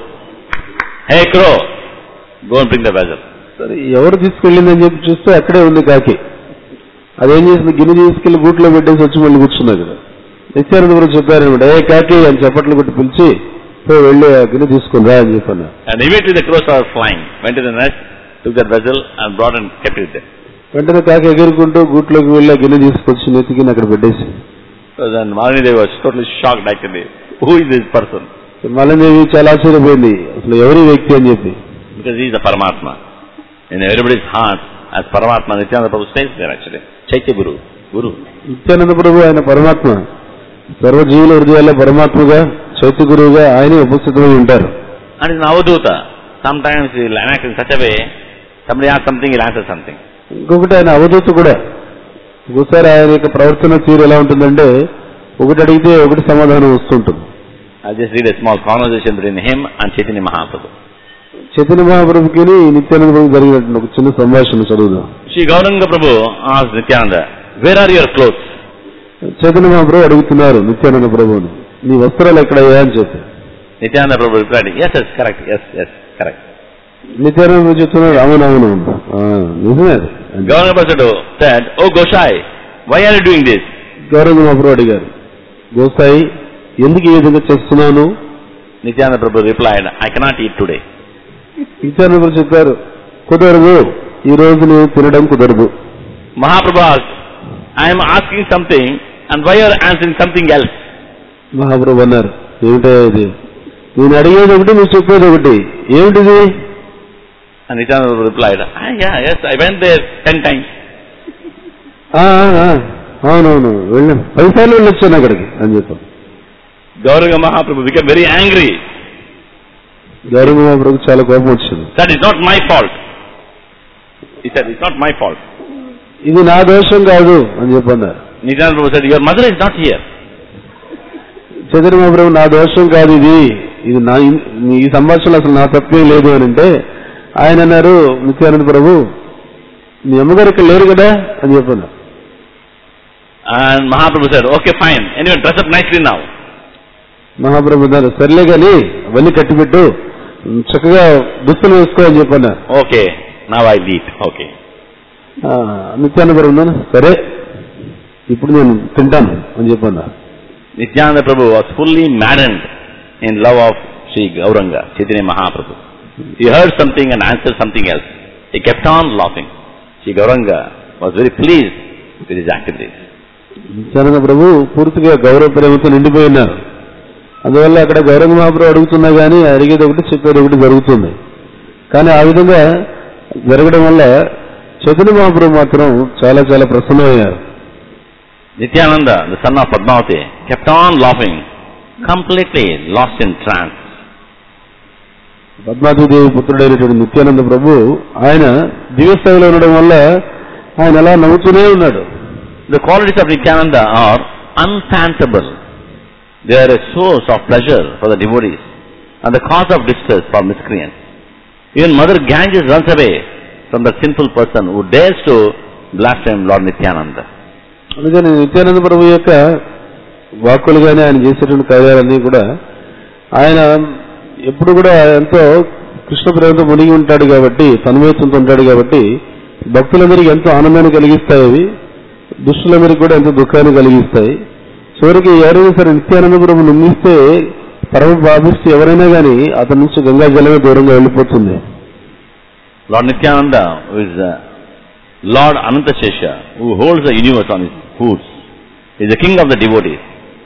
Hey crow, go and bring the vessel. సరే ఎవరు తీసుకెళ్ళిందని చెప్పి చూస్తే అక్కడే ఉంది కాకి అదేం చేసింది గిన్నె తీసుకెళ్లి గూట్లో పెట్టేసి వచ్చి మళ్ళీ కూర్చున్నా కదా నిత్యానందపురం చెప్పారనమాట ఏ కాకి అని చప్పట్లు కొట్టి పిలిచి "పో వెళ్ళి ఆ గిన్నె తీసుకుని రా అని చెప్పాను And immediately the crow started flying, went to the nest, took that vessel and brought and kept it there. వెంటనే కాకి ఎగురుకుంటూ గూట్లోకి వెళ్ళి ఆ గిన్నె తీసుకొచ్చి నెత్తికి అక్కడ పెట్టేసి So then Malini Devi was totally shocked actually. Who is this person? మల్లదేవి చాలా ఆశ్చర్యపోయింది అసలు ఎవరి వ్యక్తి అని చెప్పి Because he is the Paramatma. In everybody's heart, as Paramatma, Nityananda Prabhu stays there actually. Chaitya Guru. Guru. Nityananda ప్రభు ఆయన పరమాత్మ సర్వజీవుల హృదయాల్లో పరమాత్మగా చైత్య గురువుగా ఆయనే ఉపస్థితమై ఉంటారు And in Avaduta, sometimes he will act in such a way, somebody asks something, he'll answer something. ఇంకొకటి ఆయన అవధూత కూడా ఒకసారి ఆయన యొక్క ప్రవర్తన తీరు ఎలా ఉంటుందంటే ఒకటి అడిగితే ఒకటి సమాధానం వస్తుంటుంది I'll just read a small conversation between him and Chaitanya Mahaprabhu. Chaitanya మహాప్రభుకి Nityananda ప్రభు జరిగినటువంటి ఒక చిన్న సంభాషణ చదువుదాం Shri Gauranga Prabhu asked Nityananda, where are your clothes? Chaitanya మహాప్రభు అడుగుతున్నారు నిత్యానంద ప్రభువుని నీ వస్త్రాలు ఎక్కడయ్యా అని చెప్పి Nityananda Prabhu replied, yes, yes, correct, yes, yes, correct. Nityananda ప్రభు చెప్తున్నారు అవునవును ఆ, నిజమే అది. Gauranga Prabhu said, oh Goshai, why are you doing this? గౌరవ మహాప్రభు అడిగారు గోసాయి ఎందుకు ఈ విధంగా చేస్తున్నాను Nityananda Prabhu replied, I cannot eat today. Nityananda ప్రభు చెప్పారు కుదరదు ఈ రోజు నేను తినడం కుదరదు Mahaprabhu asked, I am asking something and why you are answering something else? మహాప్రభు అన్నారు ఏమిటో ఇది నేను అడిగేది ఒకటి నువ్వు చెప్పేది ఒకటి ఏమిటిది And Nityananda Prabhu replied, ah, yeah, yes, I went there ten times. ఆ, ఆ, ఆ, అవునవును వెళ్ళాం పదిసార్లు వెళ్ళొచ్చాను అక్కడికి అని చెప్పాను Gauranga Mahaprabhu became very angry. గౌరవ మహాప్రభుకి చాలా కోపం వచ్చింది That is not my fault. He said, it's not my fault. ఇది నా దోషం కాదు అని చెప్పన్నారు Nityananda Prabhu said, your mother is not here. Chaitanya మహాప్రభు నా దోషం కాదు ఇది ఇది నా ఈ సంభాషణలో అసలు నా తప్పే లేదు అని అంటే ఆయన అన్నారు నిత్యానంద ప్రభు మీ అమ్మగారు ఇక్కడ లేరు కదా అని చెప్పాను And Mahaprabhu said, okay, fine. Anyway, dress up nicely now. మహాప్రభు అన్నారు సర్లే కానీ అవన్నీ కట్టిపెట్టు చక్కగా దుస్తులు వేసుకో అని చెప్పన్నారు Okay, now I'll eat. Okay. ఆ, నిత్యానంద ప్రభు అన్నారు సరే ఇప్పుడు నేను తింటాను అని చెప్పన్నారు Nityananda Prabhu was fully maddened in love of Sri Gauranga, Chaitanya Mahaprabhu. He heard something and answered something else. He kept on laughing. Sri Gauranga was very pleased with his activities. Nityananda ప్రభు పూర్తిగా గౌరవ ప్రేమతో నిండిపోయి ఉన్నారు అందువల్ల అక్కడ గౌరవ మహాప్రభు అడుగుతున్నా కానీ అడిగేది ఒకటి చెప్పేది ఒకటి జరుగుతుంది కానీ ఆ విధంగా జరగడం వల్ల చైతన్య మహాప్రభు మాత్రం చాలా చాలా ప్రసన్నమయ్యారు Nityananda, the son of Padmavati, kept on laughing, completely lost in trance. Padmavathi Devi పుత్రుడైనటువంటి Nityananda ప్రభు ఆయన దివ్యస్థాయిలో ఉండడం వల్ల ఆయన అలా నవ్వుతూనే ఉన్నాడు The qualities of Nityananda are unfathomable. They are a source of pleasure for the devotees and the cause of distress for miscreants. Even Mother Ganges runs away from the sinful person who dares to blaspheme Lord Nityananda. అందుకని నిత్యానంద ప్రభు యొక్క వాక్కులు కానీ ఆయన చేసేటువంటి కార్యాలన్నీ కూడా ఆయన ఎప్పుడు కూడా ఎంతో కృష్ణ ప్రేమతో మునిగి ఉంటాడు కాబట్టి తన్మయత్వంతో ఉంటాడు కాబట్టి భక్తులందరికీ ఎంతో ఆనందాన్ని కలిగిస్తాయి అవి దుష్టులందరికీ కూడా ఎంతో దుఃఖాన్ని కలిగిస్తాయి చివరికి ఎవరైనా సరే నిత్యానంద ప్రభు నిందిస్తే పరమ భావిస్తూ ఎవరైనా కానీ అతని నుంచి గంగా జలమే దూరంగా వెళ్ళిపోతుంది Lord Nityananda, who is uh, Lord Anantashesha, who holds the universe on his hooves, is the king of the devotees.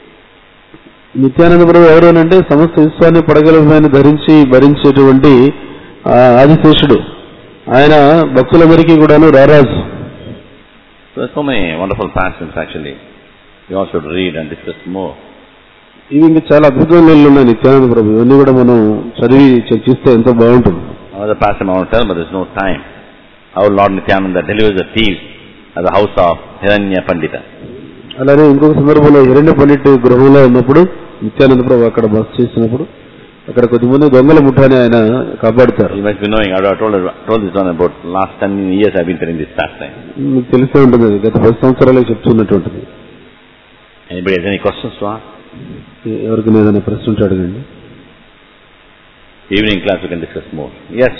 Nityananda ప్రభు ఎవరు అని అంటే సమస్త విశ్వాన్ని పడగలమైన ధరించి భరించేటువంటి ఆ, ఆదిశేషుడు ఆయన భక్తులందరికీ కూడాను రారాజు So there are so many wonderful passages actually. We all should read and discuss more. ఇవి ఇంకా చాలా అద్భుతమైన నీళ్ళు ఉన్నాయి నిత్యానంద ప్రభు ఇవన్నీ కూడా మనం చదివి చర్చిస్తే ఎంతో బాగుంటుంది Another passage I want to tell, but there's no time. How Lord Nityananda delivers the thieves at the house of Hiranya Pandita. అలానే ఇంకొక సందర్భంలో హిరణ్య పండిట్ గృహంలో ఉన్నప్పుడు నిత్యానంద ప్రభు అక్కడ బస చేసినప్పుడు అక్కడ కొద్దిమంది దొంగల ముఠాని ఆయన కాపాడుతారు You must be knowing, I told, told this one about last 10 years I've been telling this pastime. మీకు తెలిసే ఉంటుంది అది. గత పది సంవత్సరాలు చెప్తున్నటువంటిది Anybody has any questions to ask? ఎవరికి ఏదైనా ప్రశ్న ఉంటే అడగండి Evening class we can discuss more. Yes.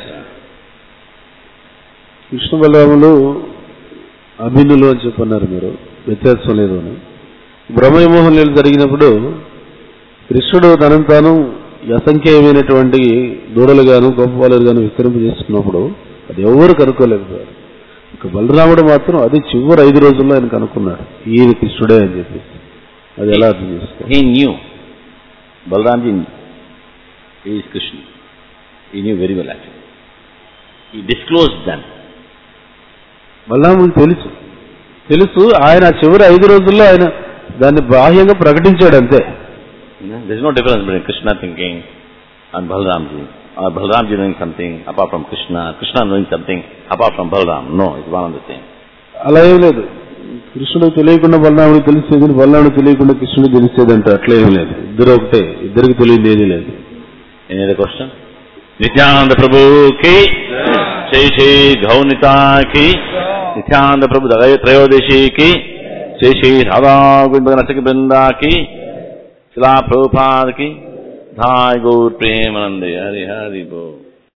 Krishna బలరాములు అభిన్నులు అని చెప్పన్నారు మీరు వ్యత్యాసం లేదు అని బ్రహ్మమోహన్ లీల జరిగినప్పుడు కృష్ణుడు తనను తాను అసంఖ్యమైనటువంటి దూడలు గాను గొప్పవాళ్ళు గాను విస్తరింపజేసుకున్నప్పుడు అది ఎవరు కనుక్కోలేకపోయారు ఇక బలరాముడు మాత్రం అది చివరి ఐదు రోజుల్లో ఆయన కనుక్కున్నాడు ఈయన కృష్ణుడే అని చెప్పి అది ఎలా అర్థం చేసుకో He knew. Balramji he is Krishna. He knew very well actually. He disclosed them. బలరాముడు తెలుసు తెలుసు ఆయన ఆ చివరి ఐదు రోజుల్లో ఆయన దాన్ని బాహ్యంగా ప్రకటించాడు అంతే You know, There's no difference between Krishna thinking and Balramji. Or Balramji knowing something apart from Krishna, Krishna knowing something apart from Balram. No, it's one and the same. అలా ఏం లేదు కృష్ణుడు తెలియకుండా బలరాముడికి తెలిసేది బలరాముడు తెలియకుండా కృష్ణుడు తెలిసేది అంటే అట్లా ఏం లేదు ఇద్దరు ఒకటే ఇద్దరికి తెలియదు ఏది లేదు Any other question? Nityananda Prabhu ki, Shri Shri Gaunita ki, Nityananda Prabhu Dagaya Trayodeshi ki, Shri Shri Radha Govinda Nasaki Brinda ki, Srila Prabhupada ki, Dhai Gaur Premanande Hari Hari Bo.